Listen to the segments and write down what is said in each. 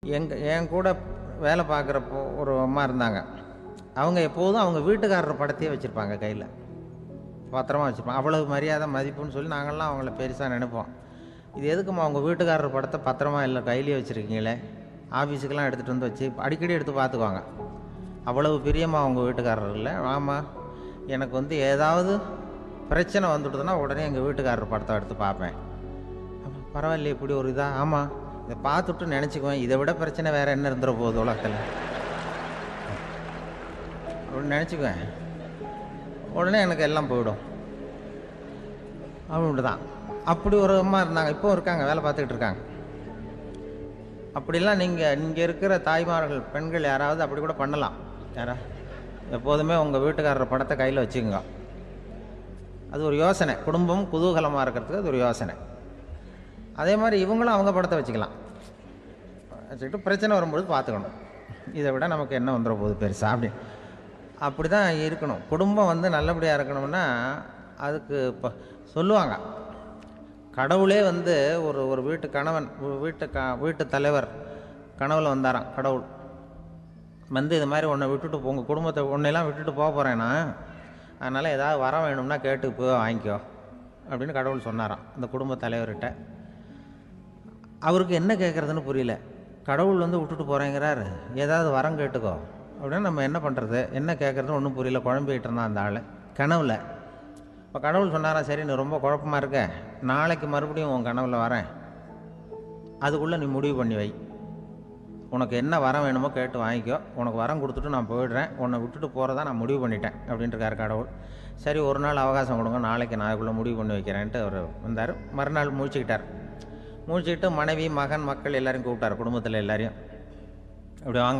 எங்கள் என் கூட வேலை பார்க்குறப்போ ஒரு அம்மா இருந்தாங்க அவங்க எப்போதும் அவங்க வீட்டுக்காரர் படத்தையே வச்சுருப்பாங்க கையில் பத்திரமா வச்சுருப்பாங்க அவ்வளவு மரியாதை மதிப்புன்னு சொல்லி நாங்கள்லாம் அவங்கள பெருசாக நினைப்போம் இது எதுக்கும்மா அவங்க வீட்டுக்காரர் படத்தை பத்திரமா இல்லை கையிலேயே வச்சுருக்கீங்களே ஆஃபீஸுக்கெல்லாம் எடுத்துகிட்டு வந்து வச்சு அடிக்கடி எடுத்து பார்த்துக்குவாங்க அவ்வளவு பிரியமா அவங்க வீட்டுக்காரர் இல்லை ஆமாம் எனக்கு வந்து ஏதாவது பிரச்சனை வந்துடுதுன்னா உடனே எங்கள் வீட்டுக்காரர் படத்தை எடுத்து பார்ப்பேன் அப்ப பரவாயில்லையே இப்படி ஒரு இதா ஆமாம் இதை பார்த்துட்டு நினச்சிக்குவேன் இதை விட பிரச்சனை வேறு என்ன இருந்துட போகுது உலகத்தில் அப்படின்னு நினச்சிக்குவேன் உடனே எனக்கு எல்லாம் போயிடும் அப்படின்ட்டு தான் அப்படி ஒரு அம்மா இருந்தாங்க இப்போ இருக்காங்க வேலை பார்த்துக்கிட்டு இருக்காங்க அப்படிலாம் நீங்கள் இங்கே இருக்கிற தாய்மார்கள் பெண்கள் யாராவது அப்படி கூட பண்ணலாம் யாரா எப்போதுமே உங்கள் வீட்டுக்காரர் படத்தை கையில் வச்சுக்கோங்க அது ஒரு யோசனை குடும்பம் குதூகலமாக இருக்கிறதுக்கு அது ஒரு யோசனை அதே மாதிரி இவங்களும் அவங்க படத்தை வச்சுக்கலாம் வச்சுக்கிட்டு பிரச்சனை வரும்பொழுது பார்த்துக்கணும் இதை விட நமக்கு என்ன வந்துட போகுது பெருசா அப்படி அப்படி தான் இருக்கணும் குடும்பம் வந்து நல்லபடியாக இருக்கணும்னா அதுக்கு இப்போ சொல்லுவாங்க கடவுளே வந்து ஒரு ஒரு வீட்டு கணவன் ஒரு வீட்டு க வீட்டு தலைவர் கனவுல வந்தாராம் கடவுள் வந்து இது மாதிரி உன்னை விட்டுட்டு போ- உங்க குடும்பத்தை உன்னையெல்லாம் விட்டுட்டு போக போகிறேன்னா அதனால் ஏதாவது வர வேணும்னா கேட்டு போ வாங்கிக்கோ அப்படின்னு கடவுள் சொன்னாராம் இந்த குடும்ப தலைவர்கிட்ட அவருக்கு என்ன கேட்குறதுன்னு புரியல கடவுள் வந்து விட்டுட்டு போகிறேங்கிறாரு ஏதாவது வரம் கேட்டுக்கோ அப்படின்னு நம்ம என்ன பண்ணுறது என்ன கேட்குறதுன்னு ஒன்றும் புரியல குழம்பிக்கிட்டு இருந்தான் அந்த ஆள் கனவுல இப்போ கடவுள் சொன்னாரா சரி நீ ரொம்ப குழப்பமா இருக்க நாளைக்கு மறுபடியும் உன் கனவுல வரேன் அதுக்குள்ளே நீ முடிவு பண்ணி வை உனக்கு என்ன வரம் வேணுமோ கேட்டு வாங்கிக்கோ உனக்கு வரம் கொடுத்துட்டு நான் போயிடுறேன் உன்னை விட்டுட்டு போகிறதா நான் முடிவு பண்ணிட்டேன் அப்படின்ட்டு இருக்காரு கடவுள் சரி ஒரு நாள் அவகாசம் கொடுங்க நாளைக்கு நான் அதுக்குள்ளே முடிவு பண்ணி வைக்கிறேன்ட்டு அவர் வந்தார் மறுநாள் முழிச்சுக்கிட்டார் முழிச்சுக்கிட்டு மனைவி மகன் மக்கள் எல்லாரையும் கூப்பிட்டார் குடும்பத்தில் எல்லாரையும் இப்படி வாங்க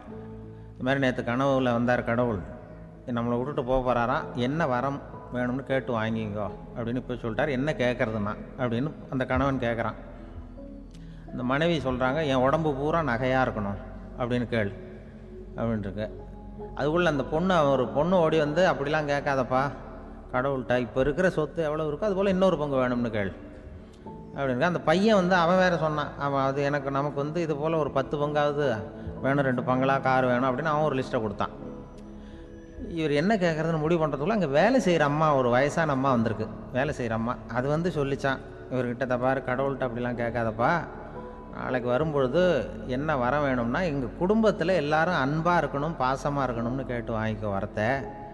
இது மாதிரி நேற்று கனவுல வந்தார் கடவுள் நம்மளை விட்டுட்டு போக போகிறாராம் என்ன வரம் வேணும்னு கேட்டு வாங்கிங்கோ அப்படின்னு இப்போ சொல்லிட்டார் என்ன கேட்குறதுன்னா அப்படின்னு அந்த கணவன் கேட்குறான் இந்த மனைவி சொல்கிறாங்க என் உடம்பு பூரா நகையாக இருக்கணும் அப்படின்னு கேள் அப்படின்ட்டுருக்கு அதுக்குள்ளே அந்த பொண்ணு ஒரு பொண்ணு ஓடி வந்து அப்படிலாம் கேட்காதப்பா கடவுள்கிட்ட இப்போ இருக்கிற சொத்து எவ்வளோ இருக்கோ அதுபோல் இன்னொரு பங்கு வேணும்னு கேள் அப்படின்னு அந்த பையன் வந்து அவன் வேற சொன்னான் அவன் அது எனக்கு நமக்கு வந்து இது போல் ஒரு பத்து பங்காவது வேணும் ரெண்டு பங்களா கார் வேணும் அப்படின்னு அவன் ஒரு லிஸ்ட்டை கொடுத்தான் இவர் என்ன கேட்குறதுன்னு முடிவு பண்ணுறதுக்குள்ள அங்கே வேலை செய்கிற அம்மா ஒரு வயசான அம்மா வந்திருக்கு வேலை செய்கிற அம்மா அது வந்து சொல்லிச்சான் இவர்கிட்ட தப்பாரு கடவுள்கிட்ட அப்படிலாம் கேட்காதப்பா நாளைக்கு வரும்பொழுது என்ன வர வேணும்னா எங்கள் குடும்பத்தில் எல்லாரும் அன்பாக இருக்கணும் பாசமாக இருக்கணும்னு கேட்டு வாங்கிக்கோ வரத்தை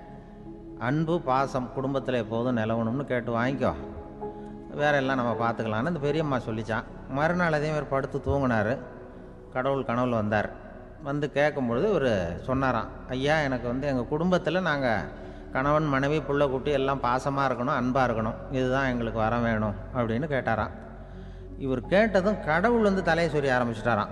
அன்பு பாசம் குடும்பத்தில் எப்போதும் நிலவணும்னு கேட்டு வாங்கிக்கோ வேற எல்லாம் நம்ம பார்த்துக்கலான்னு இந்த பெரியம்மா சொல்லிச்சான் மறுநாள் அதே மாதிரி படுத்து தூங்கினார் கடவுள் கனவுல வந்தார் வந்து கேட்கும்பொழுது இவர் சொன்னாராம் ஐயா எனக்கு வந்து எங்கள் குடும்பத்தில் நாங்கள் கணவன் மனைவி புள்ள குட்டி எல்லாம் பாசமாக இருக்கணும் அன்பாக இருக்கணும் இதுதான் எங்களுக்கு வர வேணும் அப்படின்னு கேட்டாராம் இவர் கேட்டதும் கடவுள் வந்து தலையை சொரிய ஆரம்பிச்சிட்டாராம்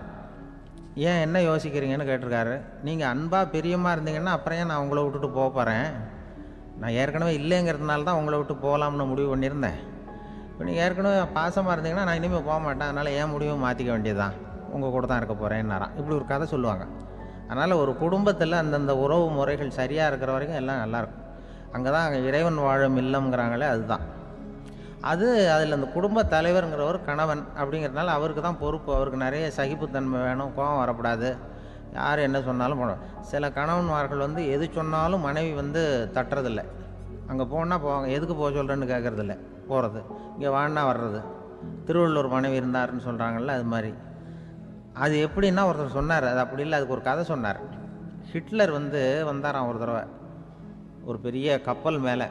ஏன் என்ன யோசிக்கிறீங்கன்னு கேட்டிருக்காரு நீங்கள் அன்பாக பிரியமாக இருந்தீங்கன்னா அப்புறம் ஏன் நான் உங்களை விட்டுட்டு போக போகிறேன் நான் ஏற்கனவே இல்லைங்கிறதுனால தான் உங்களை விட்டு போகலாம்னு முடிவு பண்ணியிருந்தேன் இப்போ நீங்கள் ஏற்கனவே பாசமாக இருந்தீங்கன்னா நான் இனிமேல் போக மாட்டேன் அதனால் ஏன் முடிவை மாற்றிக்க வேண்டியதுதான் உங்கள் கூட தான் இருக்க போகிறேன்னாராம் இப்படி ஒரு கதை சொல்லுவாங்க அதனால் ஒரு குடும்பத்தில் அந்தந்த உறவு முறைகள் சரியாக இருக்கிற வரைக்கும் எல்லாம் நல்லாயிருக்கும் அங்கே தான் இறைவன் வாழும் இல்லம்ங்கிறாங்களே அதுதான் அது அதில் அந்த குடும்ப தலைவருங்கிறவர் கணவன் அப்படிங்கிறதுனால அவருக்கு தான் பொறுப்பு அவருக்கு நிறைய சகிப்புத்தன்மை வேணும் கோபம் வரக்கூடாது யார் என்ன சொன்னாலும் போட சில கணவன்மார்கள் வந்து எது சொன்னாலும் மனைவி வந்து தட்டுறதில்ல அங்கே போனால் போவாங்க எதுக்கு போக சொல்கிறேன்னு கேட்குறதில்ல போகிறது இங்கே வான்னா வர்றது திருவள்ளூர் மனைவி இருந்தாருன்னு சொல்கிறாங்கல்ல அது மாதிரி அது எப்படின்னா ஒருத்தர் சொன்னார் அது அப்படி இல்லை அதுக்கு ஒரு கதை சொன்னார் ஹிட்லர் வந்து வந்தாராம் ஒரு தடவை ஒரு பெரிய கப்பல் மேலே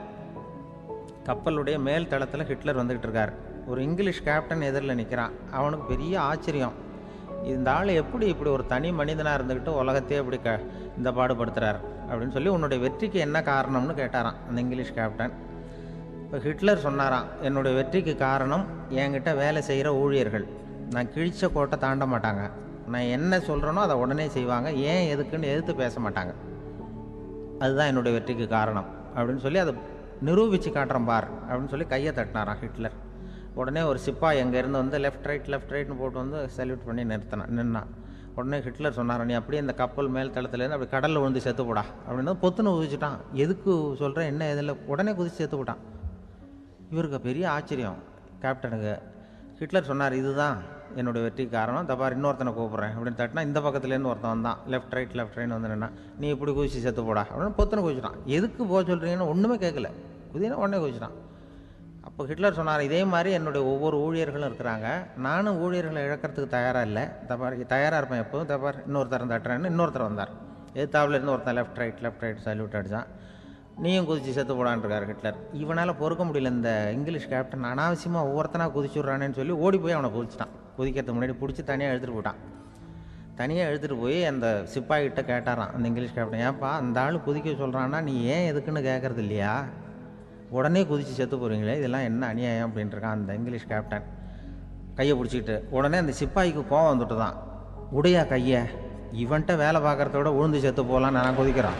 கப்பலுடைய மேல் தளத்தில் ஹிட்லர் வந்துக்கிட்டு இருக்கார் ஒரு இங்கிலீஷ் கேப்டன் எதிரில் நிற்கிறான் அவனுக்கு பெரிய ஆச்சரியம் இந்த ஆள் எப்படி இப்படி ஒரு தனி மனிதனாக இருந்துக்கிட்டு உலகத்தையே இப்படி க இந்த பாடுபடுத்துறார் அப்படின்னு சொல்லி உன்னுடைய வெற்றிக்கு என்ன காரணம்னு கேட்டாராம் அந்த இங்கிலீஷ் கேப்டன் இப்போ ஹிட்லர் சொன்னாராம் என்னுடைய வெற்றிக்கு காரணம் என்கிட்ட வேலை செய்கிற ஊழியர்கள் நான் கிழிச்ச கோட்டை தாண்ட மாட்டாங்க நான் என்ன சொல்கிறேனோ அதை உடனே செய்வாங்க ஏன் எதுக்குன்னு எதிர்த்து பேச மாட்டாங்க அதுதான் என்னுடைய வெற்றிக்கு காரணம் அப்படின்னு சொல்லி அதை நிரூபித்து காட்டுறேன் பார் அப்படின்னு சொல்லி கையை தட்டினாராம் ஹிட்லர் உடனே ஒரு சிப்பாய் அங்கேருந்து வந்து லெஃப்ட் ரைட் லெஃப்ட் ரைட்னு போட்டு வந்து சல்யூட் பண்ணி நிறுத்தினான் நின்னான் உடனே ஹிட்லர் சொன்னார் நீ அப்படியே இந்த கப்பல் மேல் தளத்துலேருந்து அப்படி கடலில் விழுந்து செத்து போடா அப்படின்னு பொத்துன்னு குதிச்சுட்டான் எதுக்கு சொல்கிறேன் என்ன இதில் உடனே குதிச்சு செத்து போட்டான் இவருக்கு பெரிய ஆச்சரியம் கேப்டனுக்கு ஹிட்லர் சொன்னார் இதுதான் என்னுடைய வெற்றி காரணம் தப்பார் இன்னொருத்தனை கூப்பிட்றேன் அப்படின்னு தட்டினா இந்த பக்கத்துலேருந்து ஒருத்தன் வந்தான் லெஃப்ட் ரைட் லெஃப்ட் ரைட் வந்து நின்னா நீ இப்படி குதிச்சு செத்து போடா அப்படின்னு பொத்தனை குதிச்சிட்டான் எதுக்கு போக சொல்கிறீங்கன்னு ஒன்றுமே கேட்கல குதினா உடனே குதிச்சிட்டான் அப்போ ஹிட்லர் சொன்னார் இதே மாதிரி என்னுடைய ஒவ்வொரு ஊழியர்களும் இருக்கிறாங்க நானும் ஊழியர்களை இழக்கிறதுக்கு தயாராக இல்லை தப்பார் தயாராக இருப்பேன் எப்போதும் தப்பார் இன்னொருத்தரன் தட்டுறேன்னு இன்னொருத்தர் வந்தார் எதிர்த்தாவில் இருந்து ஒருத்தன் left right left right salute அடித்தான் நீயும் குதிச்சு செத்து போடான்ருக்கார் ஹிட்லர் இவனால் பொறுக்க முடியல இந்த இங்கிலீஷ் கேப்டன் அனாவசியமாக ஒவ்வொருத்தனாக குதிச்சுட்றானேன்னு சொல்லி ஓடி போய் அவனை குதிச்சிட்டான் குதிக்கிறதுக்கு முன்னாடி பிடிச்சி தனியாக எடுத்துகிட்டு போயிட்டான் தனியாக எடுத்துகிட்டு போய் அந்த சிப்பாய்கிட்ட கேட்டாராம் அந்த இங்கிலீஷ் கேப்டன் ஏன்ப்பா அந்த ஆள் குதிக்க சொல்கிறான்னா நீ ஏன் எதுக்குன்னு கேட்கறது இல்லையா உடனே குதிச்சு செத்து போகிறீங்களே இதெல்லாம் என்ன அநியாயம் அப்படின்ட்டு இருக்கான் அந்த இங்கிலீஷ் கேப்டன் கையை பிடிச்சிக்கிட்டு உடனே அந்த சிப்பாய்க்கு கோவம் வந்துட்டு தான் உடையா கையை இவன்ட்ட வேலை பார்க்குறத விட உழுந்து செத்து போகலான்னு நான் குதிக்கிறான்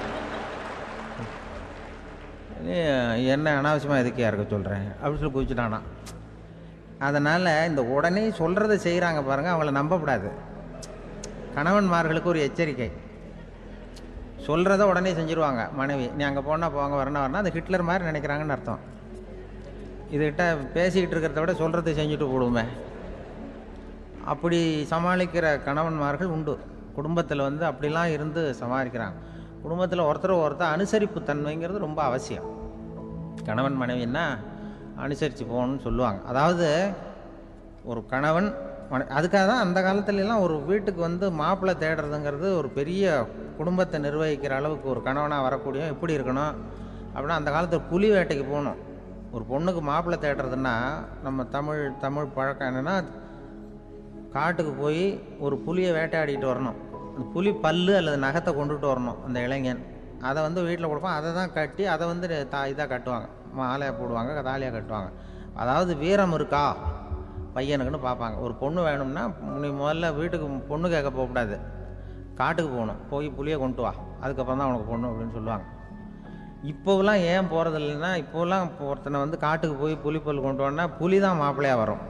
நீ என்ன அனாவசியமாக எதுக்கே இருக்க சொல்கிறேன் அப்படின்னு சொல்லி குதிச்சுட்டானா அதனால் இந்த உடனே சொல்கிறத செய்கிறாங்க பாருங்கள் அவங்கள நம்பக்கூடாது கணவன்மார்களுக்கு ஒரு எச்சரிக்கை சொல்கிறத உடனே செஞ்சுருவாங்க மனைவி நீ அங்கே போனால் போங்க வரணும் வரணும் அது ஹிட்லர் மாதிரி நினைக்கிறாங்கன்னு அர்த்தம் இதுகிட்ட பேசிக்கிட்டு இருக்கிறத விட சொல்கிறத செஞ்சுட்டு போடுவோமே அப்படி சமாளிக்கிற கணவன்மார்கள் உண்டு குடும்பத்தில் வந்து அப்படிலாம் இருந்து சமாளிக்கிறாங்க குடும்பத்தில் ஒருத்தர் ஒருத்தர் அனுசரிப்பு தன்மைங்கிறது ரொம்ப அவசியம் கணவன் மனைவின்னா அனுசரித்து போகணும்னு சொல்லுவாங்க அதாவது ஒரு கணவன் மனை அதுக்காக தான் அந்த காலத்துலலாம் ஒரு வீட்டுக்கு வந்து மாப்பிள்ளை தேடுறதுங்கிறது ஒரு பெரிய குடும்பத்தை நிர்வகிக்கிற அளவுக்கு ஒரு கணவனாக வரக்கூடிய எப்படி இருக்கணும் அப்படின்னா அந்த காலத்தில் புலி வேட்டைக்கு போகணும் ஒரு பொண்ணுக்கு மாப்பிள்ளை தேடுறதுன்னா நம்ம தமிழ் தமிழ் பழக்கம் என்னென்னா காட்டுக்கு போய் ஒரு புலியை வேட்டையாடிட்டு வரணும் அந்த புலி பல்லு அல்லது நகத்தை கொண்டுட்டு வரணும் அந்த இளைஞன் அதை வந்து வீட்டில் கொடுப்பான் அதை தான் கட்டி அதை வந்து தா இதாக கட்டுவாங்க மாலையாக போடுவாங்க தாலியாக கட்டுவாங்க அதாவது வீரம் இருக்கா பையனுக்குன்னு பார்ப்பாங்க ஒரு பொண்ணு வேணும்னா நீ முதல்ல வீட்டுக்கு பொண்ணு கேட்க போகக்கூடாது காட்டுக்கு போகணும் போய் புளியை கொண்டு வா அதுக்கப்புறம் தான் உனக்கு பொண்ணு அப்படின்னு சொல்லுவாங்க இப்போவெல்லாம் ஏன் போகிறது இல்லைன்னா இப்போலாம் ஒருத்தனை வந்து காட்டுக்கு போய் புலிப்பல் கொண்டு வரனா புலி தான் மாப்பிள்ளையாக வரும்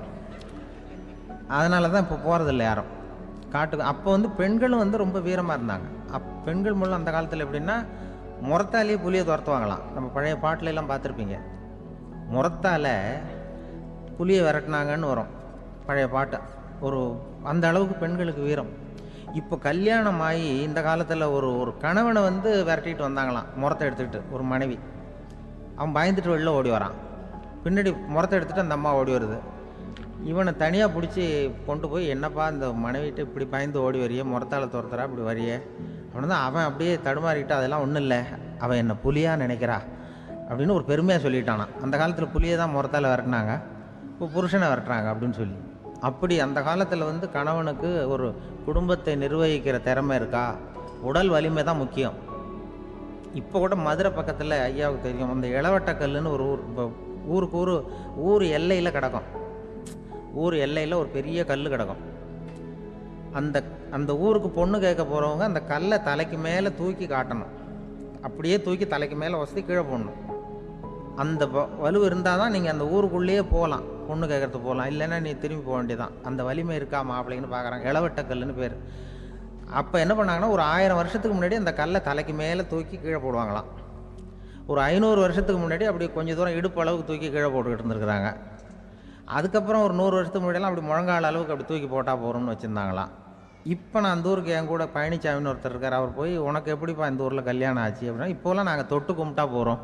அதனால தான் இப்போ போகிறதில்ல யாரும் காட்டுக்கு அப்போ வந்து பெண்களும் வந்து ரொம்ப வீரமாக இருந்தாங்க அப் பெண்கள் மூலம் அந்த காலத்தில் எப்படின்னா முறத்தாலேயே புலியை துரத்துவாங்களாம் நம்ம பழைய பாட்டுல எல்லாம் பார்த்துருப்பீங்க முறத்தால புலியை விரட்டினாங்கன்னு வரும் பழைய பாட்டு ஒரு அந்த அளவுக்கு பெண்களுக்கு வீரம் இப்போ கல்யாணம் ஆகி இந்த காலத்தில் ஒரு ஒரு கணவனை வந்து விரட்டிட்டு வந்தாங்களாம் முறத்தை எடுத்துக்கிட்டு ஒரு மனைவி அவன் பயந்துட்டு வெளில ஓடி வரான் பின்னாடி முறத்தை எடுத்துகிட்டு அந்த அம்மா ஓடி வருது இவனை தனியாக பிடிச்சி கொண்டு போய் என்னப்பா இந்த மனைவிட்டு இப்படி பயந்து ஓடி வரியே முறத்தால துரத்துறா இப்படி வரியே அவன் தான் அவன் அப்படியே தடுமாறிக்கிட்டு அதெல்லாம் ஒன்றும் இல்லை அவன் என்ன புலியாக நினைக்கிறா அப்படின்னு ஒரு பெருமையாக சொல்லிட்டானான் அந்த காலத்தில் புலியை தான் முறத்தால் விரட்டினாங்க இப்போ புருஷனை விரட்டுறாங்க அப்படின்னு சொல்லி அப்படி அந்த காலத்தில் வந்து கணவனுக்கு ஒரு குடும்பத்தை நிர்வகிக்கிற திறமை இருக்கா உடல் வலிமை தான் முக்கியம் இப்போ கூட மதுரை பக்கத்தில் ஐயாவுக்கு தெரியும் அந்த இளவட்டக்கல்லுன்னு ஒரு ஊர் இப்போ ஊருக்கு ஊர் ஊர் எல்லையில் கிடக்கும் ஊர் எல்லையில் ஒரு பெரிய கல் கிடக்கும் அந்த அந்த ஊருக்கு பொண்ணு கேட்க போகிறவங்க அந்த கல்லை தலைக்கு மேலே தூக்கி காட்டணும் அப்படியே தூக்கி தலைக்கு மேலே வசதி கீழே போடணும் அந்த வ- வலு இருந்தால் தான் நீங்கள் அந்த ஊருக்குள்ளேயே போகலாம் பொண்ணு கேட்கறதுக்கு போகலாம் இல்லைன்னா நீ திரும்பி போக வேண்டியதான் அந்த வலிமை இருக்கா மாப்பிள்ளைன்னு பார்க்குறாங்க இளவட்டக்கல்லுன்னு பேர் அப்போ என்ன பண்ணாங்கன்னா ஒரு ஆயிரம் வருஷத்துக்கு முன்னாடி அந்த கல்லை தலைக்கு மேலே தூக்கி கீழே போடுவாங்களாம் ஒரு ஐநூறு வருஷத்துக்கு முன்னாடி அப்படி கொஞ்சம் தூரம் இடுப்பு அளவுக்கு தூக்கி கீழே போட்டுக்கிட்டு இருந்திருக்கிறாங்க அதுக்கப்புறம் ஒரு நூறு வருஷத்துக்கு முன்னாடியெல்லாம் அப்படி முழங்கால் அளவுக்கு அப்படி தூக்கி போட்டால் போகிறோம்னு வச்சுருந்தாங்களாம் இப்போ நான் அந்த ஊருக்கு என் கூட பழனிசாமின்னு ஒருத்தர் இருக்கார் அவர் போய் உனக்கு எப்படிப்பா இந்த ஊரில் கல்யாணம் ஆச்சு அப்படின்னா இப்போலாம் நாங்கள் தொட்டு கும்பிட்டா போகிறோம்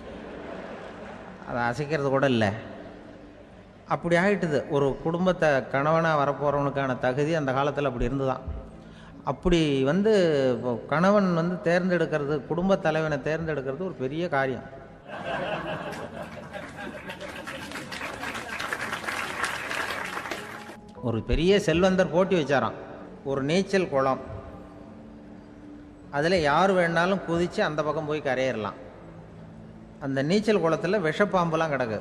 அதை அசைக்கிறது கூட இல்லை அப்படி ஆயிட்டுது ஒரு குடும்பத்தை கணவனாக வரப்போகிறவனுக்கான தகுதி அந்த காலத்தில் அப்படி இருந்துதான் அப்படி வந்து இப்போ கணவன் வந்து தேர்ந்தெடுக்கிறது குடும்ப தலைவனை தேர்ந்தெடுக்கிறது ஒரு பெரிய காரியம் ஒரு பெரிய செல்வந்தர் போட்டி வச்சாராம் ஒரு நீச்சல் குளம் அதில் யார் வேணாலும் குதித்து அந்த பக்கம் போய் கரையிடலாம் அந்த நீச்சல் குளத்தில் விஷப்பாம்புலாம் கிடக்கு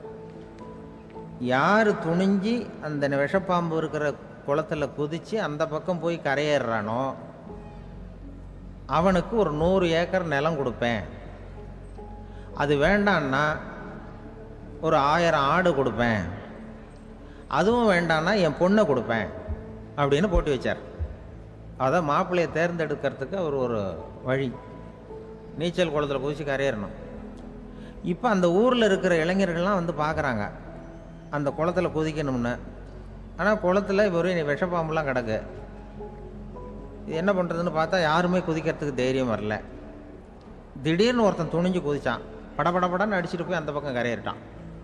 யார் துணிஞ்சு அந்த விஷப்பாம்பு இருக்கிற குளத்தில் குதித்து அந்த பக்கம் போய் கரையேறானோ அவனுக்கு ஒரு நூறு ஏக்கர் நிலம் கொடுப்பேன் அது வேண்டான்னா ஒரு ஆயிரம் ஆடு கொடுப்பேன் அதுவும் வேண்டான்னா என் பொண்ணை கொடுப்பேன் அப்படின்னு போட்டி வச்சார் அதான் மாப்பிள்ளையை தேர்ந்தெடுக்கிறதுக்கு அவர் ஒரு வழி நீச்சல் குளத்தில் குதிச்சு கரையேறணும் இப்போ அந்த ஊரில் இருக்கிற இளைஞர்கள்லாம் வந்து பார்க்குறாங்க அந்த குளத்துல குதிக்கணும்னு ஆனால் குளத்துல இப்போ ஒரு விஷப்பாம்புலாம் கிடக்கு இது என்ன பண்ணுறதுன்னு பார்த்தா யாருமே குதிக்கிறதுக்கு தைரியம் வரல திடீர்னு ஒருத்தன் துணிஞ்சு குதிச்சான் படபடபடன்னு அடிச்சுட்டு போய் அந்த பக்கம் கரையிட்டான்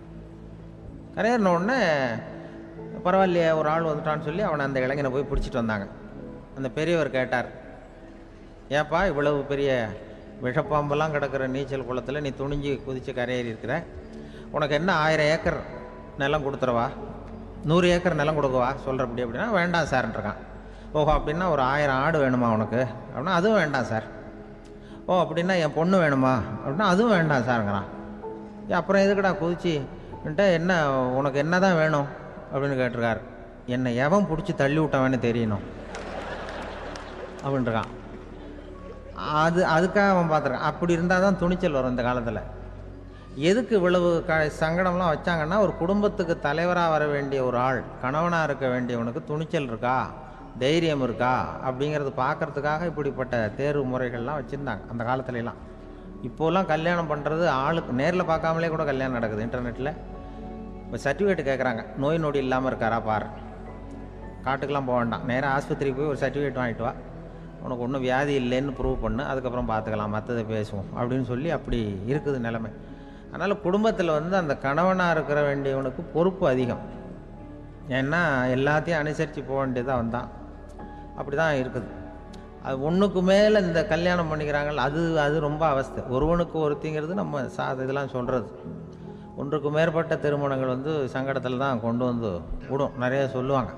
கரையேறின உடனே பரவாயில்லையே ஒரு ஆள் வந்துட்டான்னு சொல்லி அவனை அந்த இளைஞனை போய் பிடிச்சிட்டு வந்தாங்க அந்த பெரியவர் கேட்டார் ஏப்பா இவ்வளவு பெரிய விஷப்பாம்பெல்லாம் கிடக்கிற நீச்சல் குளத்தில் நீ துணிஞ்சு குதித்து கரையேறி இருக்கிற உனக்கு என்ன ஆயிரம் ஏக்கர் நிலம் கொடுத்துறவா நூறு ஏக்கர் நிலம் கொடுக்கவா சொல்கிறப்படி அப்படின்னா வேண்டாம் சார்ன்றிருக்கான் ஓஹோ அப்படின்னா ஒரு ஆயிரம் ஆடு வேணுமா உனக்கு அப்படின்னா அதுவும் வேண்டாம் சார் ஓ அப்படின்னா என் பொண்ணு வேணுமா அப்படின்னா அதுவும் வேண்டாம் சாருங்கிறான் ஏ, அப்புறம் எதுக்குடா குதிச்சுன்ட்டு என்ன உனக்கு என்ன தான் வேணும் அப்படின்னு கேட்டிருக்காரு என்னை எவன் பிடிச்சி தள்ளி விட்டவன்னு தெரியணும் அப்படின்ட்டுருக்கான் அது அதுக்காக அவன் பார்த்துருக்கான் அப்படி இருந்தால் தான் துணிச்சல் வரும் இந்த காலத்தில் எதுக்கு இவ்வளவு க சங்கடம்லாம் வச்சாங்கன்னா ஒரு குடும்பத்துக்கு தலைவராக வர வேண்டிய ஒரு ஆள் கணவனாக இருக்க வேண்டியவனுக்கு துணிச்சல் இருக்கா தைரியம் இருக்கா அப்படிங்கிறது பார்க்கறதுக்காக இப்படிப்பட்ட தேர்வு முறைகள்லாம் வச்சுருந்தாங்க அந்த காலத்துலலாம் இப்போலாம் கல்யாணம் பண்ணுறது ஆளுக்கு நேரில் பார்க்காமலே கூட கல்யாணம் நடக்குது இன்டர்நெட்டில் இப்போ சர்டிஃபிகேட் கேட்குறாங்க நோய் நொடி இல்லாமல் இருக்காரா பார் காட்டுக்கெலாம் போக வேண்டாம் நேராக ஆஸ்பத்திரிக்கு போய் ஒரு சர்டிஃபிகேட் வாங்கிட்டு வா உனக்கு ஒன்றும் வியாதி இல்லைன்னு ப்ரூவ் பண்ணு அதுக்கப்புறம் பார்த்துக்கலாம் மற்றதை பேசுவோம் அப்படின்னு சொல்லி அப்படி இருக்குது நிலைமை அதனால் குடும்பத்தில் வந்து அந்த கணவனாக இருக்கிற வேண்டியவனுக்கு பொறுப்பு அதிகம் ஏன்னா எல்லாத்தையும் அனுசரித்து போக வேண்டியதாக வந்தான் அப்படி தான் இருக்குது அது ஒன்றுக்கு மேலே இந்த கல்யாணம் பண்ணிக்கிறாங்கல்ல அது அது ரொம்ப அவஸ்தை ஒருவனுக்கு ஒருத்திங்கிறது நம்ம சா இதெல்லாம் சொல்கிறது ஒன்றுக்கு மேற்பட்ட திருமணங்கள் வந்து சங்கடத்தில் தான் கொண்டு வந்து விடும் நிறைய சொல்லுவாங்க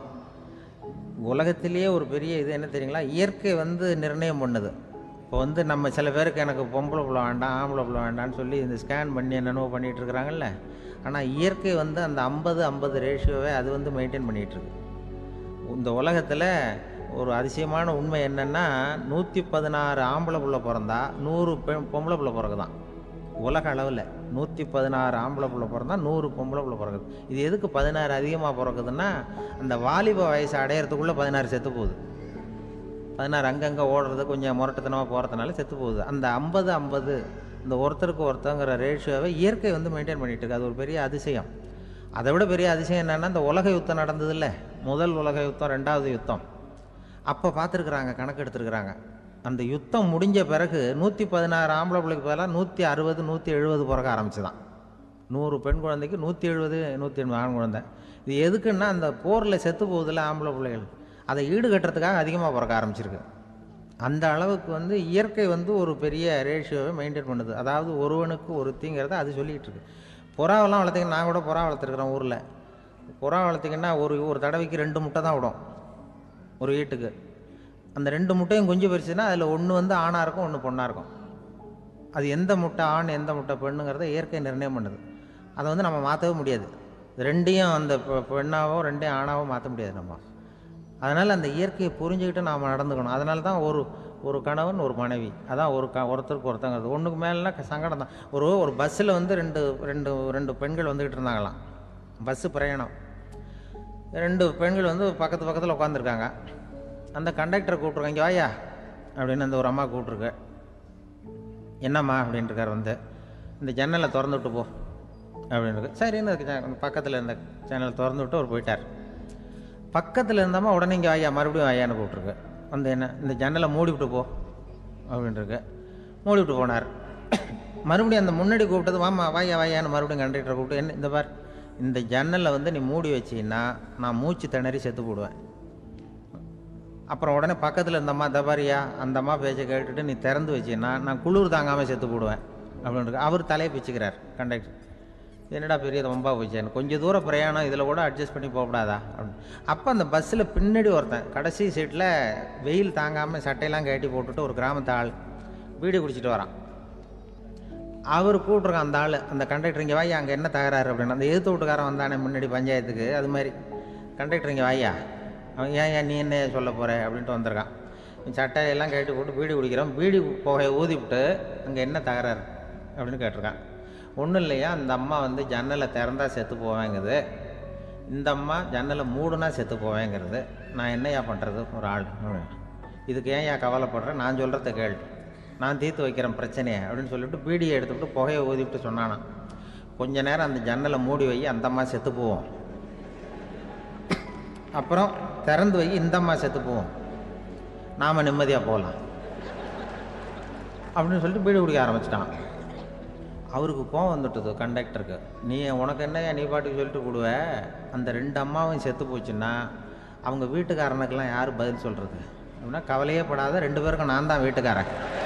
உலகத்திலேயே ஒரு பெரிய இது என்ன தெரியுங்களா இயற்கை வந்து நிர்ணயம் பண்ணுது இப்போ வந்து நம்ம சில பேருக்கு எனக்கு பொம்பளை புள்ள வேண்டாம் ஆம்பளை புள்ள வேண்டாம்னு சொல்லி இந்த ஸ்கேன் பண்ணி என்னென்னவோ பண்ணிகிட்டு இருக்கிறாங்கல்ல ஆனால் இயற்கை வந்து அந்த ஐம்பது ஐம்பது ரேஷியோவை அது வந்து மெயின்டைன் பண்ணிகிட்ருக்கு இந்த உலகத்தில் ஒரு அதிசயமான உண்மை என்னென்னா நூற்றி பதினாறு ஆம்பளை புள்ள பிறந்தா நூறு பெண் பொம்பளை புள்ள பிறகுதான் உலக அளவில் நூற்றி பதினாறு ஆம்பளை புள்ள பிறந்தா நூறு பொம்பளை புள்ள பிறகுது இது எதுக்கு பதினாறு அதிகமாக பிறக்குதுன்னா அந்த வாலிப வயசு அடையிறதுக்குள்ளே பதினாறு செத்து போகுது பதினாறு அங்கங்கே ஓடுறது கொஞ்சம் முரட்டுத்தனமாக போகிறதுனால செத்து போகுது அந்த ஐம்பது ஐம்பது இந்த ஒருத்தருக்கு ஒருத்தங்கிற ரேஷியோவை இயற்கை வந்து மெயின்டைன் பண்ணிட்டு இருக்கு அது ஒரு பெரிய அதிசயம் அதை விட பெரிய அதிசயம் என்னென்னா இந்த உலக யுத்தம் நடந்ததில்ல முதல் உலக யுத்தம் ரெண்டாவது யுத்தம் அப்போ பார்த்துருக்குறாங்க கணக்கு எடுத்துருக்குறாங்க அந்த யுத்தம் முடிஞ்ச பிறகு நூற்றி பதினாறு ஆம்பளை பிள்ளைக்கு பதிலாக நூற்றி அறுபது நூற்றி எழுபது பிறக்க ஆரம்பிச்சுதான் நூறு பெண் குழந்தைக்கு நூற்றி எழுபது நூற்றி எண்பது ஆண் குழந்தை இது எதுக்குன்னா அந்த போரில் செத்து போகுதுல ஆம்பளை பிள்ளைகள் அதை ஈடுகட்டுறதுக்காக அதிகமாக பிறக்க ஆரம்பிச்சிருக்கு அந்த அளவுக்கு வந்து இயற்கை வந்து ஒரு பெரிய ரேஷியோவை மெயின்டைன் பண்ணுது அதாவது ஒருவனுக்கு ஒருத்திங்கிறத அது சொல்லிகிட்டு இருக்கு புறாவெல்லாம் வளர்த்திங்கன்னா நான் கூட புறா வளர்த்துருக்குறேன் ஊரில் புறா வளர்த்திங்கன்னா ஒரு ஒரு தடவைக்கு ரெண்டு முட்டை தான் விடும் ஒரு வீட்டுக்கு அந்த ரெண்டு முட்டையும் குஞ்சு பறிச்சுன்னா அதில் ஒன்று வந்து ஆணாக இருக்கும் ஒன்று பொண்ணாக இருக்கும் அது எந்த முட்டை ஆண் எந்த முட்டை பெண்ணுங்கிறத இயற்கை நிர்ணயம் பண்ணுது அதை வந்து நம்ம மாற்றவே முடியாது ரெண்டையும் அந்த பெ- பெண்ணாவோ ரெண்டையும் ஆணாவோ மாற்ற முடியாது நம்ம அதனால் அந்த இயற்கையை புரிஞ்சுக்கிட்டு நாம் நடந்துக்கணும் அதனால தான் ஒரு ஒரு கணவன் ஒரு மனைவி அதான் ஒரு க ஒருத்தருக்கு ஒருத்தங்கிறது ஒன்றுக்கு மேலேனா சங்கடம் தான் ஒரு ஒரு பஸ்ஸில் வந்து ரெண்டு ரெண்டு ரெண்டு பெண்கள் வந்துக்கிட்டு இருந்தாங்களாம் பஸ்ஸு பிரயாணம் ரெண்டு பெண்கள் வந்து பக்கத்து பக்கத்தில் உட்காந்துருக்காங்க அந்த கண்டக்டரை கூப்பிட்ருக்காங்க இங்கே வாயா அப்படின்னு அந்த ஒரு அம்மா கூப்பிட்ருக்கு என்னம்மா அப்படின்ட்டுருக்கார் வந்து இந்த ஜன்னலை திறந்து விட்டு போ அப்படின்னு சரின்னு அதுக்கு ஜ- பக்கத்தில் இருந்த ஜன்னலை திறந்து விட்டு அவர் போயிட்டார் பக்கத்தில் இருந்தம்மா உடனே இங்கே வாயா மறுபடியும் வாயான்னு கூப்பிட்ருக்கு வந்து என்ன இந்த ஜன்னலை மூடி விட்டு போ அப்படின்ட்டுருக்கு மூடி விட்டு போனார் மறுபடியும் அந்த முன்னாடி கூப்பிட்டது வாமா வாயா வாயான்னு மறுபடியும் கண்டக்டரை கூப்பிட்டு என்ன இந்த பார் இந்த ஜன்னலை வந்து நீ மூடி வச்சீன்னா நான் மூச்சு திணறி செத்து போடுவேன் அப்புறம் உடனே பக்கத்தில் இருந்த அம்மா தபாரியா அந்த அம்மா பேச்சை கேட்டுட்டு நீ திறந்து வச்சீன்னா நான் குளிர் தாங்காமல் செத்து போடுவேன் அப்படின்னு அவர் தலையை பிச்சுக்கிறார் கண்டக்டர் என்னடா பெரிய ரொம்ப போச்சேன்னு கொஞ்சம் தூரம் பிரயாணம் இதில் கூட அட்ஜஸ்ட் பண்ணி போகக்கூடாதா அப்படின்னு அப்போ அந்த பஸ்ஸில் பின்னாடி ஒருத்தன் கடைசி சீட்டில் வெயில் தாங்காமல் சட்டையெல்லாம் கட்டி போட்டுட்டு ஒரு கிராமத்து ஆள் பீடி குடிச்சிட்டு வரான் அவர் கூப்பிட்ருக்கான் அந்த ஆள் அந்த கண்டக்டர் இங்கே வாயா அங்கே என்ன தகராறு அப்படின்னு அந்த எதிர்த்து வீட்டுக்காரன் வந்தானே முன்னாடி பஞ்சாயத்துக்கு அது மாதிரி கண்டக்டர் இங்கே வாயா அவன் ஏன் ஏன் நீ என்ன சொல்ல போகிற அப்படின்ட்டு வந்திருக்கான் இவன் சட்டையெல்லாம் கட்டி போட்டு பீடி குடிக்கிறான் பீடி புகையை ஊதிவிட்டு அங்கே என்ன தகராறு அப்படின்னு கேட்டிருக்கான் ஒன்றும் இல்லையா அந்த அம்மா வந்து ஜன்னலை திறந்தா செத்து போவேங்குது இந்த அம்மா ஜன்னலை மூடுனா செத்து போவேங்கிறது நான் என்னையா பண்ணுறது ஒரு ஆள் இதுக்கு ஏன் ஏன் கவலைப்படுறேன் நான் சொல்கிறத கேள் நான் தீர்த்து வைக்கிறேன் பிரச்சனையை அப்படின்னு சொல்லிட்டு பீடியை எடுத்துவிட்டு புகையை ஊதிவிட்டு சொன்னானாம் கொஞ்ச நேரம் அந்த ஜன்னலை மூடி வை அந்த அம்மா செத்து போவோம் அப்புறம் திறந்து வை இந்தம்மா செத்து போவோம் நாம் நிம்மதியாக போகலாம் அப்படின்னு சொல்லிட்டு பீடி குடிக்க ஆரம்பிச்சிட்டான் அவருக்கு கோவம் வந்துட்டுது கண்டக்டருக்கு நீ உனக்கு என்னையா நீ பாட்டுக்கு சொல்லிட்டு கொடுவ அந்த ரெண்டு அம்மாவும் செத்து போச்சுன்னா அவங்க வீட்டுக்காரனுக்கெல்லாம் யார் பதில் சொல்கிறது அப்படின்னா கவலையே படாத ரெண்டு பேருக்கும் நான் தான் வீட்டுக்காரன்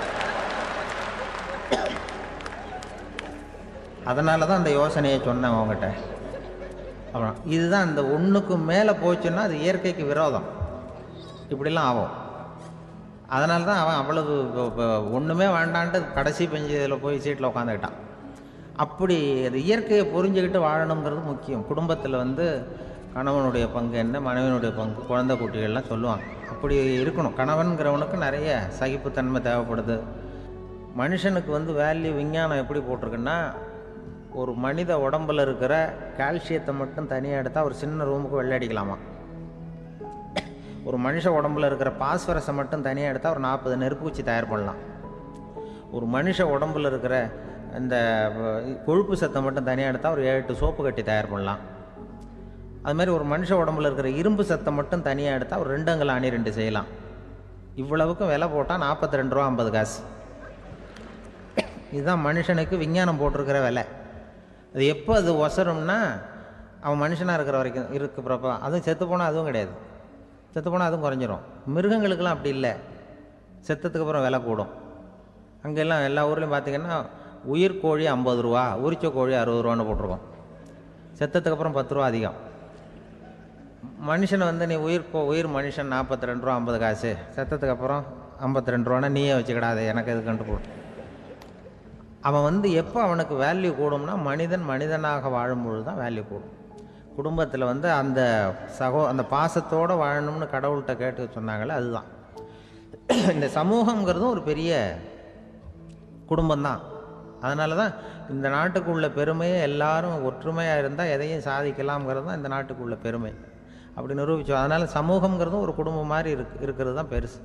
அதனால தான் அந்த யோசனையை சொன்னேன் அவங்ககிட்ட அப்புறம் இதுதான் இந்த ஒன்றுக்கு மேலே போச்சுன்னா அது இயற்கைக்கு விரோதம் இப்படிலாம் ஆகும் அதனால தான் அவன் அவ்வளவு இப்ப- இப்ப ஒண்ணுமே வேண்டான்ட்டு கடைசி பெஞ்சு இதில் போய் சீட்டில் உட்காந்துக்கிட்டான் அப்படி அது இயற்கையை புரிஞ்சுக்கிட்டு வாழணுங்கிறது முக்கியம் குடும்பத்தில் வந்து கணவனுடைய பங்கு என்ன மனைவியினுடைய பங்கு குழந்தை குட்டிகள்லாம் சொல்லுவாங்க அப்படி இருக்கணும் கணவன்கிறவனுக்கு நிறைய சகிப்புத்தன்மை தேவைப்படுது மனுஷனுக்கு வந்து வேல்யூ விஞ்ஞானம் எப்படி போட்டிருக்குன்னா ஒரு மனித உடம்புல இருக்கிற கால்சியத்தை மட்டும் தனியாக எடுத்தால் ஒரு சின்ன ரூமுக்கு வெள்ளை அடிக்கலாமா ஒரு மனுஷ உடம்புல இருக்கிற பாஸ்பரஸை மட்டும் தனியாக எடுத்தால் ஒரு நாற்பது நெருப்பூச்சி தயார் பண்ணலாம் ஒரு மனுஷ உடம்புல இருக்கிற இந்த அஹ், கொழுப்பு சத்தை மட்டும் தனியாக எடுத்தால் ஒரு ஏழு எட்டு சோப்பு கட்டி தயார் பண்ணலாம் அது மாதிரி ஒரு மனுஷ உடம்புல இருக்கிற இரும்பு சத்தை மட்டும் தனியாக எடுத்தால் ஒரு ரெண்டு அங்கல் அணி ரெண்டு செய்யலாம் இவ்வளவுக்கும் விலை போட்டால் நாற்பத்தி ரெண்டு ரூபா ஐம்பது காசு இதுதான் மனுஷனுக்கு விஞ்ஞானம் போட்டிருக்கிற விலை அது எப்போ அது ஒசரும்னா அவன் மனுஷனாக இருக்கிற வரைக்கும் இருக்கிறப்ப அதுவும் செத்து போனால் அதுவும் கிடையாது செத்து போனால் அதுவும் குறைஞ்சிரும் மிருகங்களுக்கெல்லாம் அப்படி இல்லை செத்ததுக்கு அப்புறம் விலை கூடும் அங்கெல்லாம் எல்லா ஊர்லேயும் பார்த்தீங்கன்னா உயிர் கோழி ஐம்பது ரூபா உரிச்ச கோழி அறுபது ரூபான்னு போட்டிருக்கோம் செத்ததுக்கு அப்புறம் பத்து ரூபா அதிகம் மனுஷனை வந்து நீ உயிர் கோ உயிர் மனுஷன் நாற்பத்தி ரெண்டு ரூபா ஐம்பது காசு செத்ததுக்கு அப்புறம் ஐம்பத்தி ரெண்டு ரூபான்னா நீயே வச்சுக்கிடாது எனக்கு எதுக்குன்ட்டு போட்டு அவன் வந்து எப்போ அவனுக்கு வேல்யூ கூடும்னா மனிதன் மனிதனாக வாழும் பொழுது தான் வேல்யூ கூடும் குடும்பத்தில் வந்து அந்த சகோ அந்த பாசத்தோடு வாழணும்னு கடவுள்கிட்ட கேட்டு சொன்னாங்களே அதுதான் இந்த சமூகங்கிறதும் ஒரு பெரிய குடும்பம்தான் அதனால தான் இந்த நாட்டுக்குள்ள பெருமையை எல்லாரும் ஒற்றுமையாக இருந்தால் எதையும் சாதிக்கலாம்ங்கிறது தான் இந்த நாட்டுக்குள்ள பெருமை அப்படி நிரூபிச்சோம் அதனால் சமூகங்கிறதும் ஒரு குடும்பம் மாதிரி இருக்கு இருக்கிறது தான் பெருசு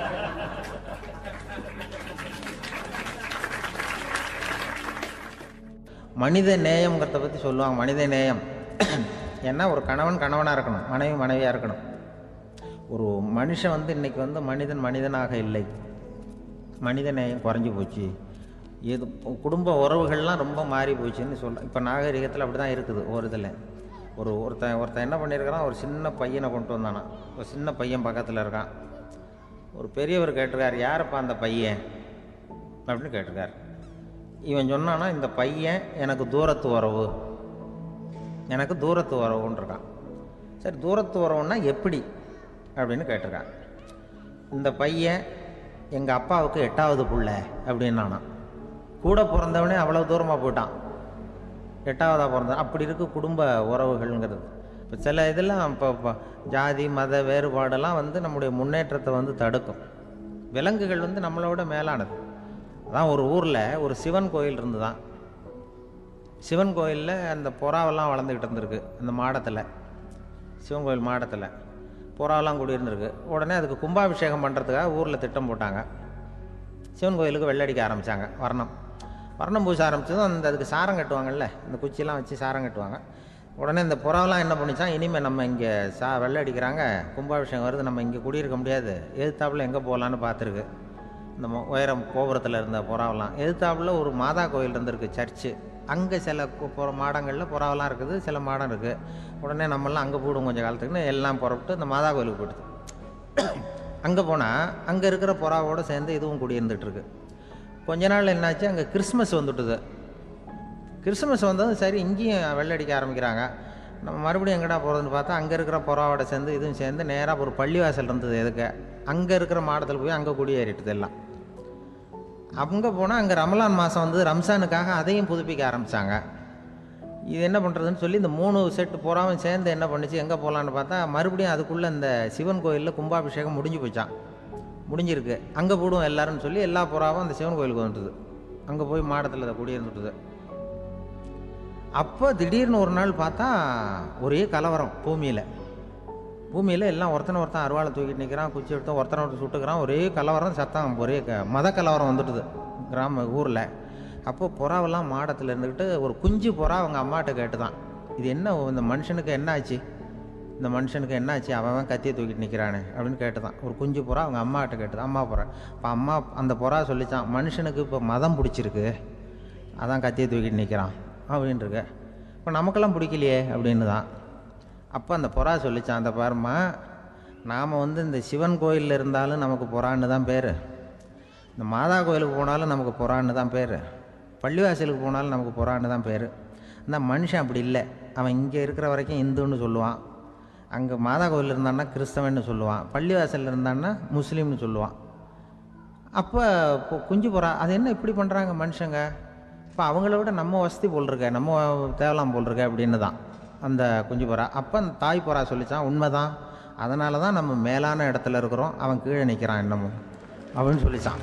மனித நேயம்ங்கிறத பற்றி சொல்லுவாங்க மனித நேயம் ஏன்னா ஒரு கணவன் கணவனாக இருக்கணும் மனைவி மனைவியாக இருக்கணும் ஒரு மனுஷன் வந்து இன்னைக்கு வந்து மனிதன் மனிதனாக இல்லை மனித நேயம் குறைஞ்சி போச்சு இது குடும்ப உறவுகள்லாம் ரொம்ப மாறி போச்சுன்னு சொல்ல இப்போ நாகரிகத்தில் அப்படி தான் இருக்குது ஒரு இதில் ஒரு ஒருத்தன் ஒருத்தன் என்ன பண்ணியிருக்கிறான் ஒரு சின்ன பையனை கொண்டு வந்தானா ஒரு சின்ன பையன் பக்கத்தில் இருக்கான் ஒரு பெரியவர் கேட்டிருக்கார் யாரப்பா அந்த பையன் அப்படின்னு கேட்டிருக்கார் இவன் சொன்னான்னா இந்த பையன் எனக்கு தூரத்து உறவு எனக்கு தூரத்து உறவுன்னு இருக்கான் சரி தூரத்து உறவுன்னா எப்படி அப்படின்னு கேட்டிருக்கான் இந்த பையன் எங்கள் அப்பாவுக்கு எட்டாவது புள்ள அப்படின்னானா கூட பிறந்தவனே அவ்வளோ தூரமாக போயிட்டான் எட்டாவதாக பிறந்தான் அப்படி இருக்கு குடும்ப உறவுகள்ங்கிறது இப்போ சில இதெல்லாம் இப்போ இப்போ ஜாதி மத வேறுபாடெல்லாம் வந்து நம்முடைய முன்னேற்றத்தை வந்து தடுக்கும் விலங்குகள் வந்து நம்மளோட மேலானது அதான் ஒரு ஊரில் ஒரு சிவன் கோயில் இருந்துதான் சிவன் கோயிலில் அந்த புறாவெல்லாம் வளர்ந்துக்கிட்டு இருந்திருக்கு அந்த மாடத்தில் சிவன் கோயில் மாடத்தில் புறாவெல்லாம் குடியிருந்திருக்கு உடனே அதுக்கு கும்பாபிஷேகம் பண்ணுறதுக்காக ஊரில் திட்டம் போட்டாங்க சிவன் கோயிலுக்கு வெள்ளடிக்க ஆரம்பித்தாங்க வர்ணம் வர்ணம் பூச ஆரம்பிச்சதும் அந்த அதுக்கு சாரம் கட்டுவாங்கல்ல இந்த குச்சியெல்லாம் வச்சு சாரம் கட்டுவாங்க உடனே இந்த புறாவெல்லாம் என்ன பண்ணிச்சான் இனிமேல் நம்ம இங்கே சா வெள்ளை அடிக்கிறாங்க கும்பாபிஷேகம் வருது நம்ம இங்கே குடியிருக்க முடியாது எதிர்த்தாப்புல எங்கே போகலான்னு பார்த்துருக்கு இந்த மொ- உயரம் கோபுரத்தில் இருந்த புறாவெல்லாம் எதிர்த்தாப்புல ஒரு மாதா கோயில் இருந்திருக்கு சர்ச்சு அங்கே சில கு- புற மாடங்களில் புறாவெல்லாம் இருக்குது சில மாடம் இருக்குது உடனே நம்மெல்லாம் அங்கே போடுவோம் கொஞ்சம் காலத்துக்குன்னு எல்லாம் புறப்பட்டு இந்த மாதா கோயிலுக்கு போயிடுது அங்கே போனால் அங்கே இருக்கிற புறாவோடு சேர்ந்து இதுவும் குடியிருந்துட்டு இருக்கு கொஞ்ச நாள் என்னாச்சு அங்கே கிறிஸ்மஸ் வந்துட்டுது கிறிஸ்மஸ் வந்ததும் சரி இங்கேயும் வெள்ளடிக்க ஆரம்பிக்கிறாங்க நம்ம மறுபடியும் எங்கடா போகிறதுன்னு பார்த்தா அங்கே இருக்கிற புறாவோட சேர்ந்து இதுவும் சேர்ந்து நேராக ஒரு பள்ளிவாசல் இருந்தது எதுக்கு அங்கே இருக்கிற மாடத்தில் போய் அங்கே குடியேறிட்டுது எல்லாம் அங்கே போனால் அங்கே ரமலான் மாதம் வந்து ரம்ஜானுக்காக அதையும் புதுப்பிக்க ஆரம்பித்தாங்க இது என்ன பண்ணுறதுன்னு சொல்லி இந்த மூணு செட்டு புறாவும் சேர்ந்து என்ன பண்ணுச்சு எங்கே போகலான்னு பார்த்தா மறுபடியும் அதுக்குள்ளே இந்த சிவன் கோயிலில் கும்பாபிஷேகம் முடிஞ்சு போச்சான் முடிஞ்சிருக்கு அங்கே போடுவோம் எல்லாருன்னு சொல்லி எல்லா புறாவும் அந்த சிவன் கோயிலுக்கு வந்துட்டுது அங்கே போய் மாடத்தில் அதை குடியிருந்துட்டுது அப்போ திடீர்னு ஒரு நாள் பார்த்தா ஒரே கலவரம் பூமியில் பூமியில் எல்லாம் ஒருத்தனை ஒருத்தன் அருவாளை தூக்கிட்டு நிற்கிறான் குச்சி எடுத்து ஒருத்தனை ஒருத்தன் சுட்டுக்கிறான் ஒரே கலவரம் சத்தம் ஒரே க மத கலவரம் வந்துட்டுது கிராம ஊரில் அப்போ புறாவெல்லாம் மாடத்தில் இருந்துக்கிட்டு ஒரு குஞ்சு புறா அவங்க அம்மாட்ட கேட்டுதான் இது என்ன இந்த மனுஷனுக்கு என்ன ஆச்சு இந்த மனுஷனுக்கு என்னாச்சு அவன் அவன் கத்தியை தூக்கிட்டு நிற்கிறானே அப்படின்னு கேட்டுதான் ஒரு குஞ்சு புறா அவங்க அம்மாகிட்ட கேட்டுதான் அம்மா புறா இப்போ அம்மா அந்த புறா சொல்லிச்சான் மனுஷனுக்கு இப்போ மதம் பிடிச்சிருக்கு அதான் கத்தியை தூக்கிட்டு நிற்கிறான் அப்படின்ட்டுருக்கு இப்போ நமக்கெல்லாம் பிடிக்கலையே அப்படின்னு தான் அப்போ அந்த புறா சொல்லிச்சான் அந்த பாருமா நாம் வந்து இந்த சிவன் கோயிலில் இருந்தாலும் நமக்கு புறான்னு தான் பேர் இந்த மாதா கோயிலுக்கு போனாலும் நமக்கு புறான்னு தான் பேர் பள்ளிவாசலுக்கு போனாலும் நமக்கு புறான்னு தான் பேர் அந்த மனுஷன் அப்படி இல்லை அவன் இங்கே இருக்கிற வரைக்கும் இந்துன்னு சொல்லுவான் அங்கே மாதா கோயில் இருந்தான்னா கிறிஸ்தவன்னு சொல்லுவான் பள்ளிவாசலில் இருந்தான்னா முஸ்லீம்னு சொல்லுவான் அப்போ இப்போ குஞ்சு புறா அது என்ன இப்படி பண்ணுறாங்க மனுஷங்க இப்போ அவங்கள விட நம்ம வசதி போல் இருக்க நம்ம தேவலாம் போல் இருக்க அப்படின்னு தான் அந்த குஞ்சு புறா அப்போ அந்த தாய் புறா சொல்லிச்சான் உண்மைதான் அதனால தான் நம்ம மேலான இடத்துல இருக்கிறோம் அவன் கீழே நிற்கிறான் இன்னமும் அப்படின்னு சொல்லிச்சான்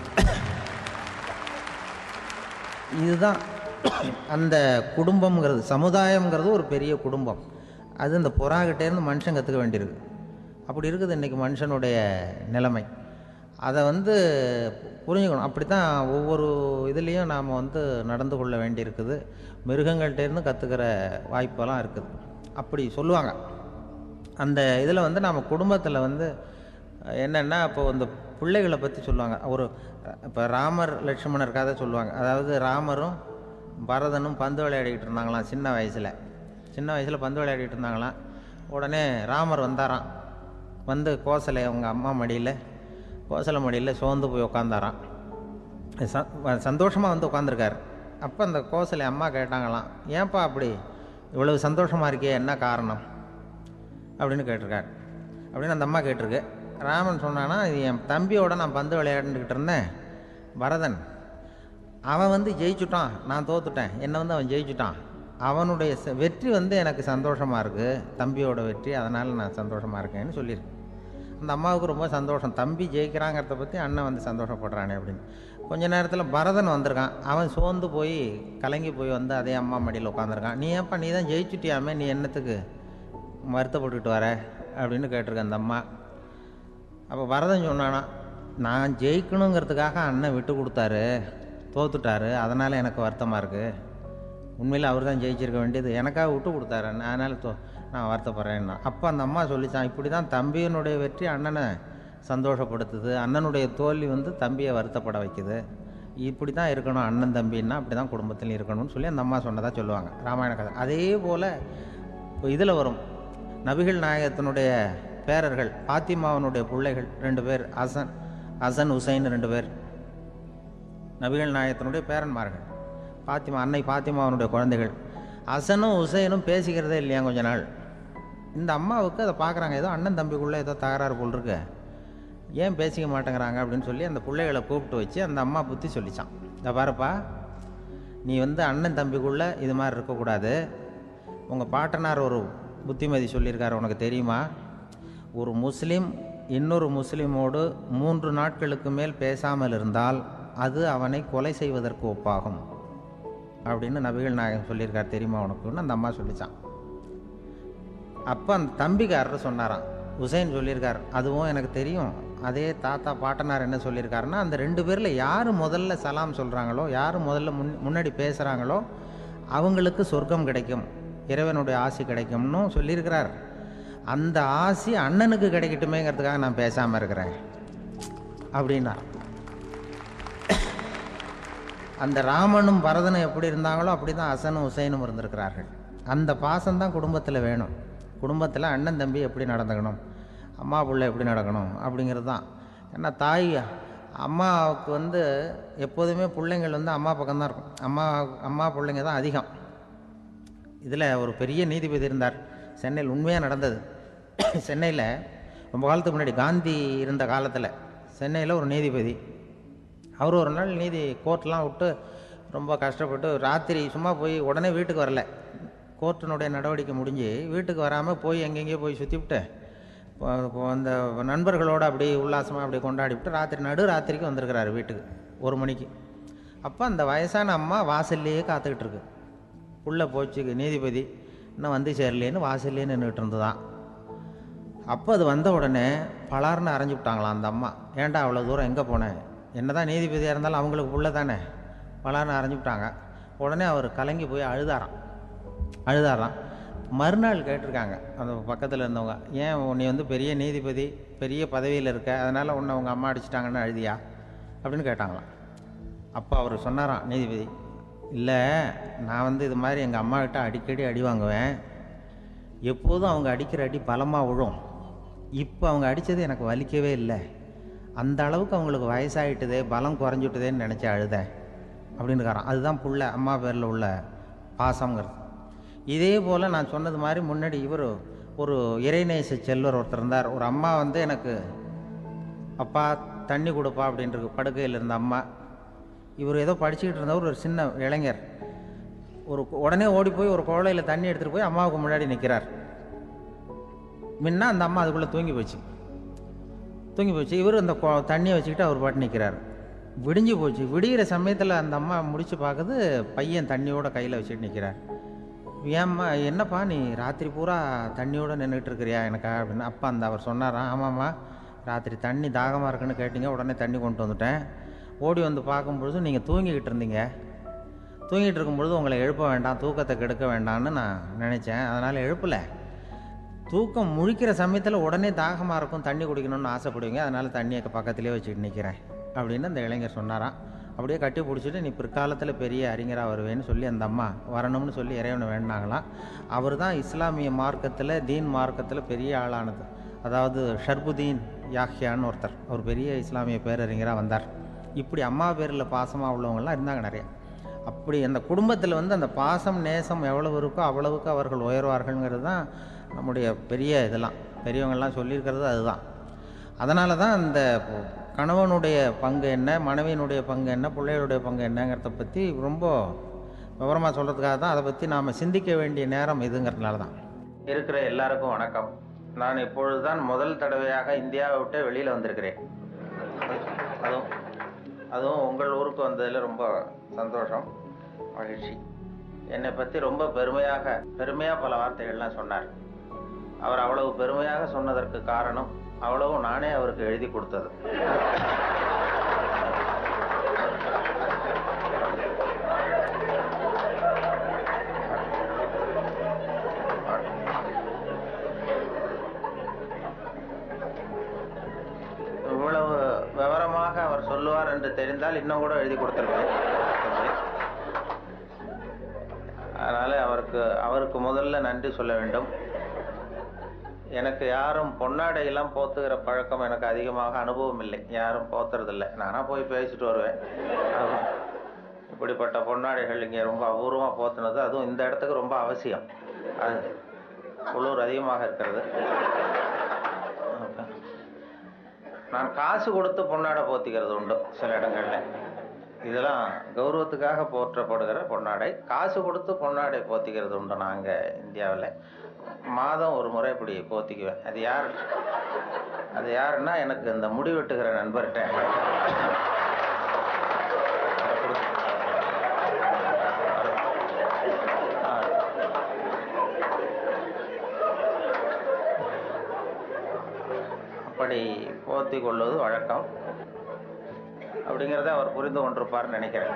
இதுதான் அந்த குடும்பம்ங்கிறது சமுதாயம்ங்கிறது ஒரு பெரிய குடும்பம் அது இந்த புறாகிட்டேருந்து மனுஷன் கற்றுக்க வேண்டியிருக்கு அப்படி இருக்குது இன்றைக்கி மனுஷனுடைய நிலைமை அதை வந்து புரிஞ்சுக்கணும் அப்படி தான் ஒவ்வொரு இதுலேயும் நாம் வந்து நடந்து கொள்ள வேண்டியிருக்குது மிருகங்கள்கிட்டேருந்து கற்றுக்கிற வாய்ப்பெல்லாம் இருக்குது அப்படி சொல்லுவாங்க அந்த இதில் வந்து நம்ம குடும்பத்தில் வந்து என்னென்னா இப்போ இந்த பிள்ளைகளை பற்றி சொல்லுவாங்க ஒரு இப்போ ராமர் லட்சுமணர் கதை சொல்லுவாங்க அதாவது ராமரும் பரதனும் பந்து விளையாடிக்கிட்டு இருந்தாங்களாம் சின்ன வயசில் சின்ன வயசில் பந்து விளையாடிட்டு இருந்தாங்களாம் உடனே ராமர் வந்தாராம் வந்து கோசலை அவங்க அம்மா மடியில் கோசலை மடியில் சோர்ந்து போய் உட்காந்தாராம் சந்தோஷமாக வந்து உட்காந்துருக்காரு அப்போ அந்த கோசலை அம்மா கேட்டாங்களாம் ஏன்பா அப்படி இவ்வளவு சந்தோஷமாக இருக்கே என்ன காரணம் அப்படின்னு கேட்டிருக்காரு அப்படின்னு அந்த அம்மா கேட்டிருக்கு ராமன் சொன்னான்னா இது என் தம்பியோட நான் பந்து விளையாண்டுக்கிட்டு இருந்தேன் பரதன் அவன் வந்து ஜெயிச்சுட்டான் நான் தோத்துட்டேன் என்னை வந்து அவன் ஜெயிச்சுட்டான் அவனுடைய ச- வெற்றி வந்து எனக்கு சந்தோஷமாக இருக்குது தம்பியோட வெற்றி அதனால் நான் சந்தோஷமாக இருக்கேன்னு சொல்லியிருக்கு அந்த அம்மாவுக்கு ரொம்ப சந்தோஷம் தம்பி ஜெயிக்கிறாங்கிறத பற்றி அண்ணன் வந்து சந்தோஷப்படுறானே அப்படின்னு கொஞ்ச நேரத்தில் பரதன் வந்திருக்கான் அவன் சோர்ந்து போய் கலங்கி போய் வந்து அதே அம்மா மடியில் உட்காந்துருக்கான் நீ ஏன்ப்பா நீ தான் ஜெயிச்சுட்டியாமே நீ என்னத்துக்கு வருத்தப்பட்டுக்கிட்டு வர அப்படின்னு கேட்டிருக்க அந்த அம்மா அப்போ வரதன் சொன்னானா நான் ஜெயிக்கணுங்கிறதுக்காக அண்ணன் விட்டு கொடுத்தாரு தோத்துட்டாரு அதனால் எனக்கு வருத்தமாக இருக்குது உண்மையில் அவர் தான் ஜெயிச்சிருக்க வேண்டியது எனக்காக விட்டு கொடுத்தாரு அண்ணன் அதனால் தோ நான் வருத்தப்படுறேன்னா அப்போ அந்த அம்மா சொல்லிச்சான் இப்படி தான் தம்பியினுடைய வெற்றி அண்ணனை சந்தோஷப்படுத்துது அண்ணனுடைய தோல்வி வந்து தம்பியை வருத்தப்பட வைக்குது இப்படி தான் இருக்கணும் அண்ணன் தம்பின்னா அப்படி தான் குடும்பத்தில் இருக்கணும்னு சொல்லி அந்த அம்மா சொன்னதாக சொல்லுவாங்க ராமாயண கதை அதே போல் இப்போ இதில் வரும் நபிகள் நாயகத்தினுடைய பேரர்கள் பாத்திமாவனுடைய பிள்ளைகள் ரெண்டு பேர் ஹசன் ஹசன் ஹுசைன் ரெண்டு பேர் நபிகள் நாயகத்தினுடைய பேரன்மார்கள் பாத்திமா அன்னை பாத்திமாவனுடைய குழந்தைகள் ஹசனும் ஹுசைனும் பேசிக்கிறதே இல்லையா கொஞ்ச நாள் இந்த அம்மாவுக்கு அதை பார்க்குறாங்க ஏதோ அண்ணன் தம்பிக்குள்ளே ஏதோ தகராறு போல் இருக்கு ஏன் பேசிக்க மாட்டேங்கிறாங்க அப்படின்னு சொல்லி அந்த பிள்ளைகளை கூப்பிட்டு வச்சு அந்த அம்மா புத்தி சொல்லிச்சான் இந்த பாருப்பா நீ வந்து அண்ணன் தம்பிக்குள்ளே இது மாதிரி இருக்கக்கூடாது உங்கள் பாட்டனார் ஒரு புத்திமதி சொல்லியிருக்காரு உனக்கு தெரியுமா ஒரு முஸ்லீம் இன்னொரு முஸ்லீமோடு மூன்று நாட்களுக்கு மேல் பேசாமல் இருந்தால் அது அவனை கொலை செய்வதற்கு ஒப்பாகும் அப்படின்னு நபிகள் நாயகம் சொல்லியிருக்கார் தெரியுமா உனக்குன்னு அந்த அம்மா சொல்லிச்சான் அப்போ அந்த தம்பிக்காரர் சொன்னாராம் உசைன் சொல்லியிருக்கார் அதுவும் எனக்கு தெரியும் அதே தாத்தா பாட்டனார் என்ன சொல்லியிருக்காருன்னா அந்த ரெண்டு பேரில் யார் முதல்ல சலாம் சொல்கிறாங்களோ யார் முதல்ல முன் முன்னாடி பேசுகிறாங்களோ அவங்களுக்கு சொர்க்கம் கிடைக்கும் இறைவனுடைய ஆசி கிடைக்கும்னு சொல்லியிருக்கிறார் அந்த ஆசி அண்ணனுக்கு கிடைக்கட்டுமேங்கிறதுக்காக நான் பேசாமல் இருக்கிறேன் அப்படின்னா அந்த ராமனும் பரதனும் எப்படி இருந்தாங்களோ அப்படி தான் ஹசனும் ஹுசைனும் இருந்திருக்கிறார்கள் அந்த பாசம்தான் குடும்பத்தில் வேணும் குடும்பத்தில் அண்ணன் தம்பி எப்படி நடந்துக்கணும் அம்மா பிள்ளை எப்படி நடக்கணும் அப்படிங்கிறது தான் ஏன்னா தாய் அம்மாவுக்கு வந்து எப்போதுமே பிள்ளைங்கள் வந்து அம்மா பக்கம்தான் இருக்கும் அம்மா அம்மா பிள்ளைங்க தான் அதிகம் இதில் ஒரு பெரிய நீதிபதி இருந்தார் சென்னையில் உண்மையாக நடந்தது சென்னையில் ரொம்ப காலத்துக்கு முன்னாடி காந்தி இருந்த காலத்தில் சென்னையில் ஒரு நீதிபதி அவர் ஒரு நாள் நீதி கோர்ட்லாம் விட்டு ரொம்ப கஷ்டப்பட்டு ராத்திரி சும்மா போய் உடனே வீட்டுக்கு வரல கோர்ட்டினுடைய நடவடிக்கை முடிஞ்சு வீட்டுக்கு வராமல் போய் எங்கெங்கேயோ போய் சுற்றிவிட்டு அந்த நண்பர்களோடு அப்படி உல்லாசமாக அப்படி கொண்டாடிவிட்டு ராத்திரி நடு ராத்திரிக்கு வந்திருக்கிறாரு வீட்டுக்கு ஒரு மணிக்கு அப்போ அந்த வயசான அம்மா வாசல்லையே காத்துக்கிட்டு இருக்கு புள்ள போச்சு நீதிபதி இன்னும் வந்து சேரலேன்னு வாசல்லே நின்றுட்டு இருந்துதான் அப்போ அது வந்த உடனே பலார்னு அரைஞ்சு விட்டாங்களாம் அந்த அம்மா ஏன்டா அவ்வளோ தூரம் எங்கே போனேன் என்னதான் நீதிபதியாக இருந்தாலும் அவங்களுக்கு புள்ள தானே பலார்னு அரைஞ்சு விட்டாங்க உடனே அவர் கலங்கி போய் அழுதாராம் அழுதாராம் மறுநாள் கேட்டிருக்காங்க அந்த பக்கத்தில் இருந்தவங்க ஏன் நீ வந்து பெரிய நீதிபதி பெரிய பதவியில் இருக்க அதனால் உன்னை உங்கள் அம்மா அடிச்சிட்டாங்கன்னு அழுதியா அப்படின்னு கேட்டாங்களாம் அப்போ அவர் சொன்னாராம் நீதிபதி இல்லை நான் வந்து இது மாதிரி எங்கள் அம்மா கிட்ட அடிக்கடி அடி வாங்குவேன் எப்போதும் அவங்க அடிக்கிற அடி பலமாக விழும் இப்போ அவங்க அடித்தது எனக்கு வலிக்கவே இல்லை அந்த அளவுக்கு அவங்களுக்கு வயசாகிட்டுதே பலம் குறைஞ்சுட்டுதேன்னு நினச்சி அழுதேன் அப்படின்னு இருக்காராம் அதுதான் புள்ள அம்மா பேரில் உள்ள பாசங்கிறது இதே போல் நான் சொன்னது மாதிரி முன்னாடி இவர் ஒரு இறைநேச செல்வர் ஒருத்தர் இருந்தார் ஒரு அம்மா வந்து எனக்கு அப்பா தண்ணி கொடுப்பா அப்படின்ட்டு படுக்கையில் இருந்த அம்மா இவர் ஏதோ படிச்சுக்கிட்டு இருந்தவர் ஒரு சின்ன இளைஞர் ஒரு உடனே ஓடி போய் ஒரு குழலையில் தண்ணி எடுத்துகிட்டு போய் அம்மாவுக்கு முன்னாடி நிற்கிறார் முன்ன அந்த அம்மா அதுக்குள்ளே தூங்கி போச்சு தூங்கி போச்சு இவர் அந்த கொ- தண்ணியை வச்சுக்கிட்டு அவர் பாட்டு நிற்கிறார் விடிஞ்சு போச்சு விடிகிற சமயத்தில் அந்த அம்மா முடிச்சு பார்க்குது பையன் தண்ணியோட கையில் வச்சுட்டு நிற்கிறார் ஏம்மா என்னப்பா நீ ராத்திரி பூரா தண்ணியோட நின்றுட்டு இருக்கிறியா எனக்கா அப்படின்னு அப்பா அந்த அவர் சொன்னாராம் ஆமாம்மா ராத்திரி தண்ணி தாகமாக இருக்குன்னு கேட்டீங்க உடனே தண்ணி கொண்டு வந்துட்டேன் ஓடி வந்து பார்க்கும்பொழுது நீங்கள் தூங்கிக்கிட்டு இருந்தீங்க தூங்கிட்டு இருக்கும்பொழுது உங்களை எழுப்ப வேண்டாம் தூக்கத்தை கெடுக்க வேண்டாம்னு நான் நினச்சேன் அதனால் எழுப்பலை தூக்கம் முழிக்கிற சமயத்தில் உடனே தாகமாக இருக்கும் தண்ணி குடிக்கணும்னு ஆசைப்படுவீங்க அதனால் தண்ணியை பக்கத்துலேயே வச்சுட்டு நிற்கிறேன் அப்படின்னு அந்த இளைஞர் சொன்னாராம் அப்படியே கட்டி பிடிச்சிட்டு நீ பிற்காலத்தில் பெரிய அறிஞராக வருவேன்னு சொல்லி அந்த அம்மா வரணும்னு சொல்லி இறைவனை வேண்டாங்களாம் அவர் தான் இஸ்லாமிய மார்க்கத்தில் தீன் மார்க்கத்தில் பெரிய ஆளானது அதாவது ஷர்புதீன் யாஹ்யான்னு ஒருத்தர் ஒரு பெரிய இஸ்லாமிய பேரறிஞராக வந்தார் இப்படி அம்மா பேரில் பாசமாக உள்ளவங்கலாம் இருந்தாங்க நிறைய அப்படி அந்த குடும்பத்தில் வந்து அந்த பாசம் நேசம் எவ்வளவு இருக்கோ அவ்வளவுக்கு அவர்கள் உயர்வார்கள்ங்கிறது தான் நம்முடைய பெரிய இதெல்லாம் பெரியவங்கள்லாம் சொல்லியிருக்கிறது அதுதான் அதனால தான் அந்த கணவனுடைய பங்கு என்ன மனைவியினுடைய பங்கு என்ன பிள்ளைகளுடைய பங்கு என்னங்கிறத பற்றி ரொம்ப விவரமாக சொல்கிறதுக்காக தான் அதை பற்றி நாம் சிந்திக்க வேண்டிய நேரம் இதுங்கிறதுனால தான் இருக்கிற எல்லாருக்கும் வணக்கம் நான் இப்பொழுது தான் முதல் தடவையாக இந்தியாவை விட்டு வெளியில் வந்திருக்கிறேன் அதுவும் அதுவும் உங்கள் ஊருக்கு வந்ததில் ரொம்ப சந்தோஷம் மகிழ்ச்சி என்னை பற்றி ரொம்ப பெருமையாக பெருமையாக பல வார்த்தைகள்லாம் சொன்னார் அவர் அவ்வளவு பெருமையாக சொன்னதற்கு காரணம் அவ்வளவு நானே அவருக்கு எழுதி கொடுத்தது இவ்வளவு விவரமாக அவர் சொல்லுவார் என்று தெரிந்தால் இன்னும் கூட எழுதி கொடுத்துருவேன் அதனால அவருக்கு அவருக்கு முதல்ல நன்றி சொல்ல வேண்டும் எனக்கு யாரும் பொன்னாடையெல்லாம் போத்துகிற பழக்கம் எனக்கு அதிகமாக அனுபவம் இல்லை யாரும் போத்துறதில்லை நானாக போய் பேசிட்டு வருவேன் ஆமா. இப்படிப்பட்ட பொன்னாடைகள் இங்கே ரொம்ப அபூர்வமாக போத்துனது அதுவும் இந்த இடத்துக்கு ரொம்ப அவசியம் அது குளிர் அதிகமாக இருக்கிறது நான் காசு கொடுத்து பொன்னாடை போத்திக்கிறது உண்டு சில இடங்கள்ல இதெல்லாம் கௌரவத்துக்காக போற்றப்படுகிற பொன்னாடை காசு கொடுத்து பொன்னாடை போத்திக்கிறது உண்டு நாங்கள் இந்தியாவில் மாதம் ஒரு முறை இப்படி போத்திக்குவேன் அது யார் அது யாருன்னா எனக்கு இந்த முடி வெட்டுகிற நண்பர்கிட்ட ஆ. அப்படி போத்தி கொள்வது வழக்கம் அப்படிங்கிறத அவர் புரிந்து கொண்டிருப்பார்னு நினைக்கிறேன்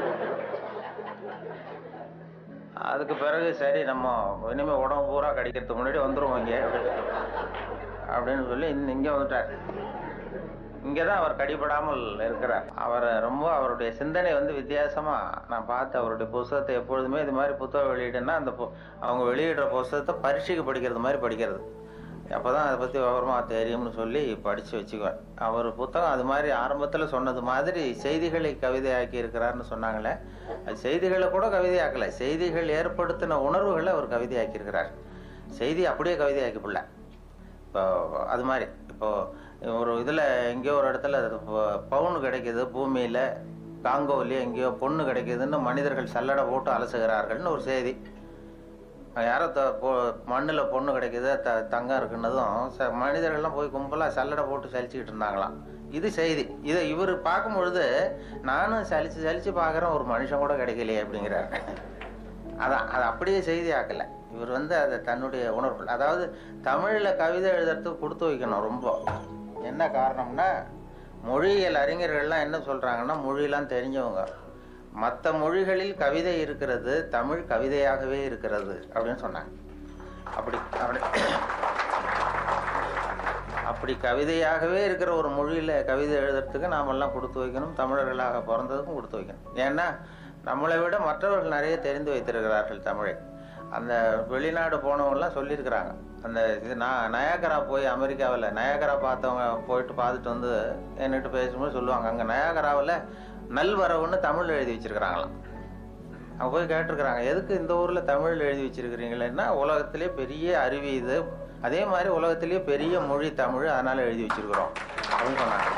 அதுக்கு பிறகு சரி நம்ம இனிமேல் உடம்பு பூரா கடிக்கிறதுக்கு முன்னாடி வந்துருவோம் இங்கே அப்படின்னு சொல்லி இந்த இங்கே வந்துட்டார் இங்கே தான் அவர் கடிபடாமல் இருக்கிறார் அவர் ரொம்ப அவருடைய சிந்தனை வந்து வித்தியாசமாக நான் பார்த்து அவருடைய புஸ்தகத்தை எப்பொழுதுமே இது மாதிரி புத்தகம் வெளியிடுன்னா அந்த பு- அவங்க வெளியிடுற புஸ்தகத்தை பரீட்சைக்கு படிக்கிறது மாதிரி படிக்கிறது அப்போ தான் அதை பற்றி விவரமாக தெரியும்னு சொல்லி படித்து வச்சுக்குவேன் அவர் புத்தகம் அது மாதிரி ஆரம்பத்தில் சொன்னது மாதிரி செய்திகளை கவிதையாக்கி இருக்கிறார்னு சொன்னாங்களே அது செய்திகளை கூட கவிதையாக்கலை செய்திகள் ஏற்படுத்தின உணர்வுகளை அவர் கவிதையாக்கியிருக்கிறார் செய்தி அப்படியே கவிதையாக்கி இப்போ அது மாதிரி இப்போ ஒரு இதில் எங்கேயோ ஒரு இடத்துல பவுன் கிடைக்குது பூமியில் காங்கோவிலேயே எங்கேயோ பொண்ணு கிடைக்குதுன்னு மனிதர்கள் சல்லடை போட்டு அலசுகிறார்கள்னு ஒரு செய்தி யாரோ த பொ மண்ணில் பொண்ணு கிடைக்குது த தங்கம் இருக்குன்னதும் ச மனிதர்கள்லாம் போய் கும்பலாக சல்லடை போட்டு சலிச்சுக்கிட்டு இருந்தாங்களாம் இது செய்தி இதை இவர் பார்க்கும் பொழுது நானும் சலிச்சு சலிச்சு பார்க்குறேன் ஒரு மனுஷன் கூட கிடைக்கலையே அப்படிங்கிறார் அதான் அது அப்படியே செய்தி ஆக்கல இவர் வந்து அதை தன்னுடைய உணர்வு அதாவது தமிழில் கவிதை எழுதுறதுக்கு கொடுத்து வைக்கணும் ரொம்ப என்ன காரணம்னா மொழியியல் அறிஞர்கள்லாம் என்ன சொல்கிறாங்கன்னா மொழியெல்லாம் தெரிஞ்சவங்க மற்ற மொழிகளில் கவிதை இருக்கிறது தமிழ் கவிதையாகவே இருக்கிறது அப்படின்னு சொன்னாங்க அப்படி அப்படி அப்படி கவிதையாகவே இருக்கிற ஒரு மொழியில் கவிதை எழுதுறதுக்கு நாமெல்லாம் கொடுத்து வைக்கணும் தமிழர்களாக பிறந்ததுக்கும் கொடுத்து வைக்கணும் ஏன்னா நம்மளை விட மற்றவர்கள் நிறைய தெரிந்து வைத்திருக்கிறார்கள் தமிழை அந்த வெளிநாடு போனவங்கலாம் சொல்லியிருக்கிறாங்க அந்த இது நான் நயாகரா போய் அமெரிக்காவில் நயாகரா பார்த்தவங்க போயிட்டு பார்த்துட்டு வந்து என்கிட்ட பேசும்போது சொல்லுவாங்க அங்கே நயாகராவில் நல்வரவுன்னு தமிழ் எழுதி வச்சிருக்கிறாங்களாம் அவங்க போய் கேட்டிருக்கிறாங்க எதுக்கு இந்த ஊரில் தமிழ் எழுதி வச்சிருக்கிறீங்களேன்னா உலகத்திலே பெரிய அருவி இது அதே மாதிரி உலகத்திலேயே பெரிய மொழி தமிழ் அதனால எழுதி வச்சிருக்கிறோம் அப்படின்னு சொன்னாங்க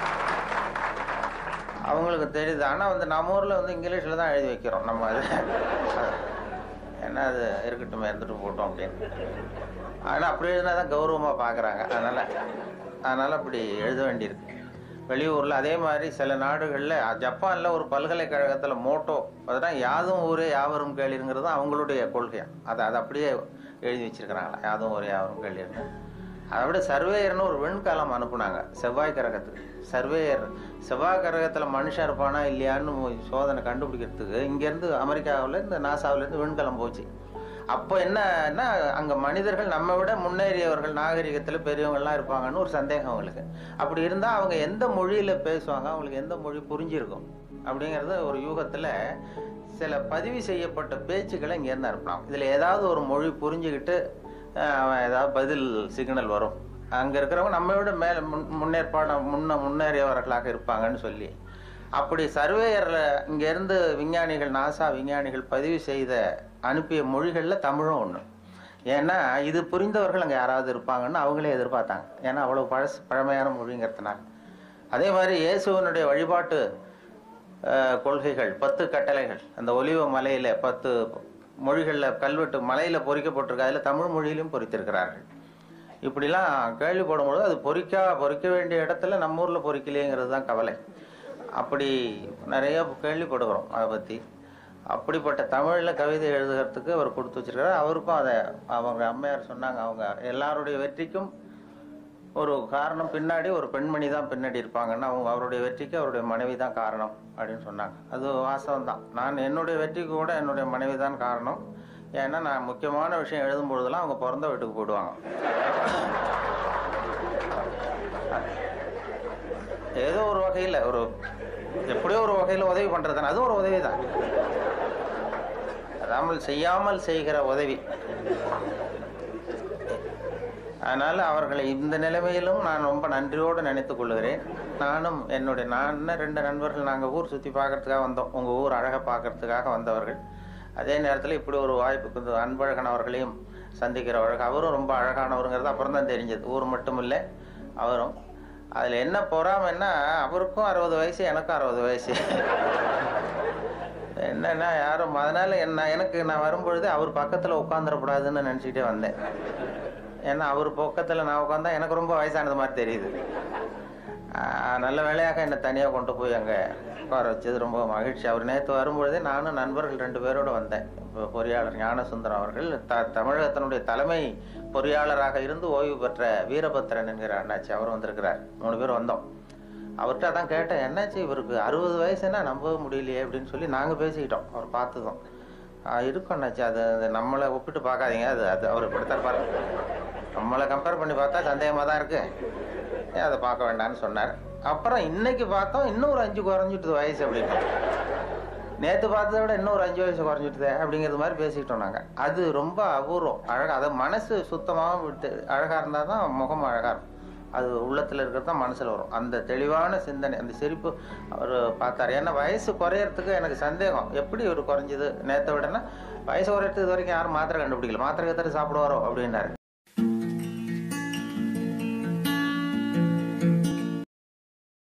அவங்களுக்கு தெரியுது ஆனால் வந்து நம்ம ஊரில் வந்து இங்கிலீஷில் தான் எழுதி வைக்கிறோம் நம்ம அது ஏன்னா அது இருக்கட்டும் இருந்துட்டு போட்டோம் அப்படின்னு ஆனால் அப்படி எழுதினா தான் கௌரவமாக பார்க்குறாங்க அதனால் அதனால் அப்படி எழுத வேண்டியிருக்கு வெளியூரில் அதே மாதிரி சில நாடுகளில் ஜப்பானில் ஒரு பல்கலைக்கழகத்தில் மோட்டோ அதுதான் யாதும் ஊரே யாவரும் கேளிருங்கிறது தான் அவங்களுடைய கொள்கையாக அதை அதை அப்படியே எழுதி வச்சிருக்கிறாங்களா யாதும் ஊரே யாவரும் கேளிருங்க அதை விட சர்வேயர்னு ஒரு விண்கலம் அனுப்புனாங்க செவ்வாய் கிரகத்துக்கு சர்வேயர் செவ்வாய் கிரகத்தில் மனுஷன் இருப்பானா இல்லையான்னு சோதனை கண்டுபிடிக்கிறதுக்கு இங்கேருந்து அமெரிக்காவில் இந்த நாசாவிலேருந்து விண்கலம் போச்சு அப்போ என்னன்னா அங்கே மனிதர்கள் நம்ம விட முன்னேறியவர்கள் நாகரிகத்தில் பெரியவங்கள்லாம் இருப்பாங்கன்னு ஒரு சந்தேகம் அவங்களுக்கு அப்படி இருந்தால் அவங்க எந்த மொழியில் பேசுவாங்க அவங்களுக்கு எந்த மொழி புரிஞ்சிருக்கும் அப்படிங்கிறது ஒரு யூகத்தில் சில பதிவு செய்யப்பட்ட பேச்சுக்களை இங்கேருந்து அனுப்பலாம் இதில் ஏதாவது ஒரு மொழி புரிஞ்சுக்கிட்டு அவன் ஏதாவது பதில் சிக்னல் வரும் அங்கே இருக்கிறவங்க நம்ம விட மேலே முன் முன்னேற்பாடு முன்ன முன்னேறியவர்களாக இருப்பாங்கன்னு சொல்லி அப்படி சர்வேயரில் இங்கேருந்து விஞ்ஞானிகள் நாசா விஞ்ஞானிகள் பதிவு செய்த அனுப்பிய மொழிகளில் தமிழும் ஒன்று ஏன்னா இது புரிந்தவர்கள் அங்கே யாராவது இருப்பாங்கன்னு அவங்களே எதிர்பார்த்தாங்க ஏன்னா அவ்வளோ பழசு பழமையான மொழிங்கிறதுனால அதே மாதிரி இயேசுவனுடைய வழிபாட்டு கொள்கைகள் பத்து கட்டளைகள் அந்த ஒலிவ மலையில் பத்து மொழிகளில் கல்வெட்டு மலையில் பொறிக்கப்பட்டிருக்கு அதில் தமிழ் மொழியிலும் பொறித்திருக்கிறார்கள் இப்படிலாம் கேள்விப்படும்போது அது பொறிக்கா பொறிக்க வேண்டிய இடத்துல நம்ம ஊரில் பொறிக்கலையேங்கிறது தான் கவலை அப்படி நிறைய கேள்விப்படுகிறோம் அதை பற்றி அப்படிப்பட்ட தமிழில் கவிதை எழுதுகிறதுக்கு அவர் கொடுத்து வச்சிருக்காரு அவருக்கும் அதை அவங்க அம்மையார் சொன்னாங்க அவங்க எல்லாருடைய வெற்றிக்கும் ஒரு காரணம் பின்னாடி ஒரு பெண்மணி தான் பின்னாடி இருப்பாங்கன்னா அவங்க அவருடைய வெற்றிக்கு அவருடைய மனைவி தான் காரணம் அப்படின்னு சொன்னாங்க அது வாசகம் தான் நான் என்னுடைய வெற்றிக்கு கூட என்னுடைய மனைவி தான் காரணம் ஏன்னா நான் முக்கியமான விஷயம் எழுதும் பொழுதெல்லாம் அவங்க பிறந்த வீட்டுக்கு போயிடுவாங்க ஏதோ ஒரு வகையில் ஒரு எப்படியோ ஒரு வகையில் உதவி பண்ணுறது அதுவும் ஒரு உதவி தான் அதாமல் செய்யாமல் செய்கிற உதவி அதனால் அவர்களை இந்த நிலைமையிலும் நான் ரொம்ப நன்றியோடு நினைத்து கொள்கிறேன் நானும் என்னுடைய நான் ரெண்டு நண்பர்கள் நாங்கள் ஊர் சுற்றி பார்க்கறதுக்காக வந்தோம் உங்கள் ஊர் அழகை பார்க்கறதுக்காக வந்தவர்கள் அதே நேரத்தில் இப்படி ஒரு வாய்ப்புக்கு இந்த அன்பழகன் அவர்களையும் சந்திக்கிறவர்கள் அவரும் ரொம்ப அழகானவருங்கிறது அப்புறம் தான் தெரிஞ்சது ஊர் மட்டும் இல்லை அவரும் அதில் என்ன பொறாமைன்னா அவருக்கும் அறுபது வயசு எனக்கும் அறுபது வயசு என்னன்னா யாரும் அதனால என்ன எனக்கு நான் வரும்பொழுது அவர் பக்கத்தில் உட்காந்துடக்கூடாதுன்னு நினச்சிக்கிட்டே வந்தேன் ஏன்னா அவர் பக்கத்தில் நான் உட்காந்தா எனக்கு ரொம்ப வயசானது மாதிரி தெரியுது நல்ல வேலையாக என்னை தனியாக கொண்டு போய் அங்கே உட்கார வச்சது ரொம்ப மகிழ்ச்சி அவர் நேற்று வரும்பொழுதே நானும் நண்பர்கள் ரெண்டு பேரோடு வந்தேன் இப்போ பொறியாளர் ஞானசுந்தரம் அவர்கள் த தமிழகத்தினுடைய தலைமை பொறியாளராக இருந்து ஓய்வு பெற்ற வீரபத்திரன் என்கிற அண்ணாச்சி அவர் வந்திருக்கிறார் மூணு பேர் வந்தோம் அவர்கிட்ட அதான் கேட்டேன் என்னாச்சு இவருக்கு அறுபது வயசுன்னா நம்ப முடியலையே அப்படின்னு சொல்லி நாங்கள் பேசிக்கிட்டோம் அவர் பார்த்ததும் இருக்கும் அண்ணாச்சி அது நம்மளை ஒப்பிட்டு பார்க்காதீங்க அது அது அவர் இப்படித்தான் பாருங்க நம்மளை கம்பேர் பண்ணி பார்த்தா சந்தேகமாக தான் இருக்கு ஏன் அதை பார்க்க வேண்டாம்னு சொன்னார் அப்புறம் இன்னைக்கு பார்த்தோம் இன்னும் ஒரு அஞ்சு குறைஞ்சிட்டுது வயசு அப்படின்னு நேற்று பார்த்ததை விட இன்னும் ஒரு அஞ்சு வயசு குறைஞ்சிட்டுதே அப்படிங்கிறது மாதிரி பேசிக்கிட்டோம் நாங்கள் அது ரொம்ப அபூர்வம் அழகாக அதை மனசு சுத்தமாக விட்டு அழகாக இருந்தால் தான் முகம் அழகாக இருக்கும் அது உள்ளத்தில் இருக்கிறது தான் மனசில் வரும் அந்த தெளிவான சிந்தனை அந்த சிரிப்பு அவர் பார்த்தார் ஏன்னா வயசு குறையறதுக்கு எனக்கு சந்தேகம் எப்படி இவர் குறைஞ்சது நேற்றை விடனா வயசு குறையறதுக்கு இது வரைக்கும் யாரும் மாத்திரை கண்டுபிடிக்கல மாத்திரை கத்திர சாப்பிடுவாரோ அப்படின்னாரு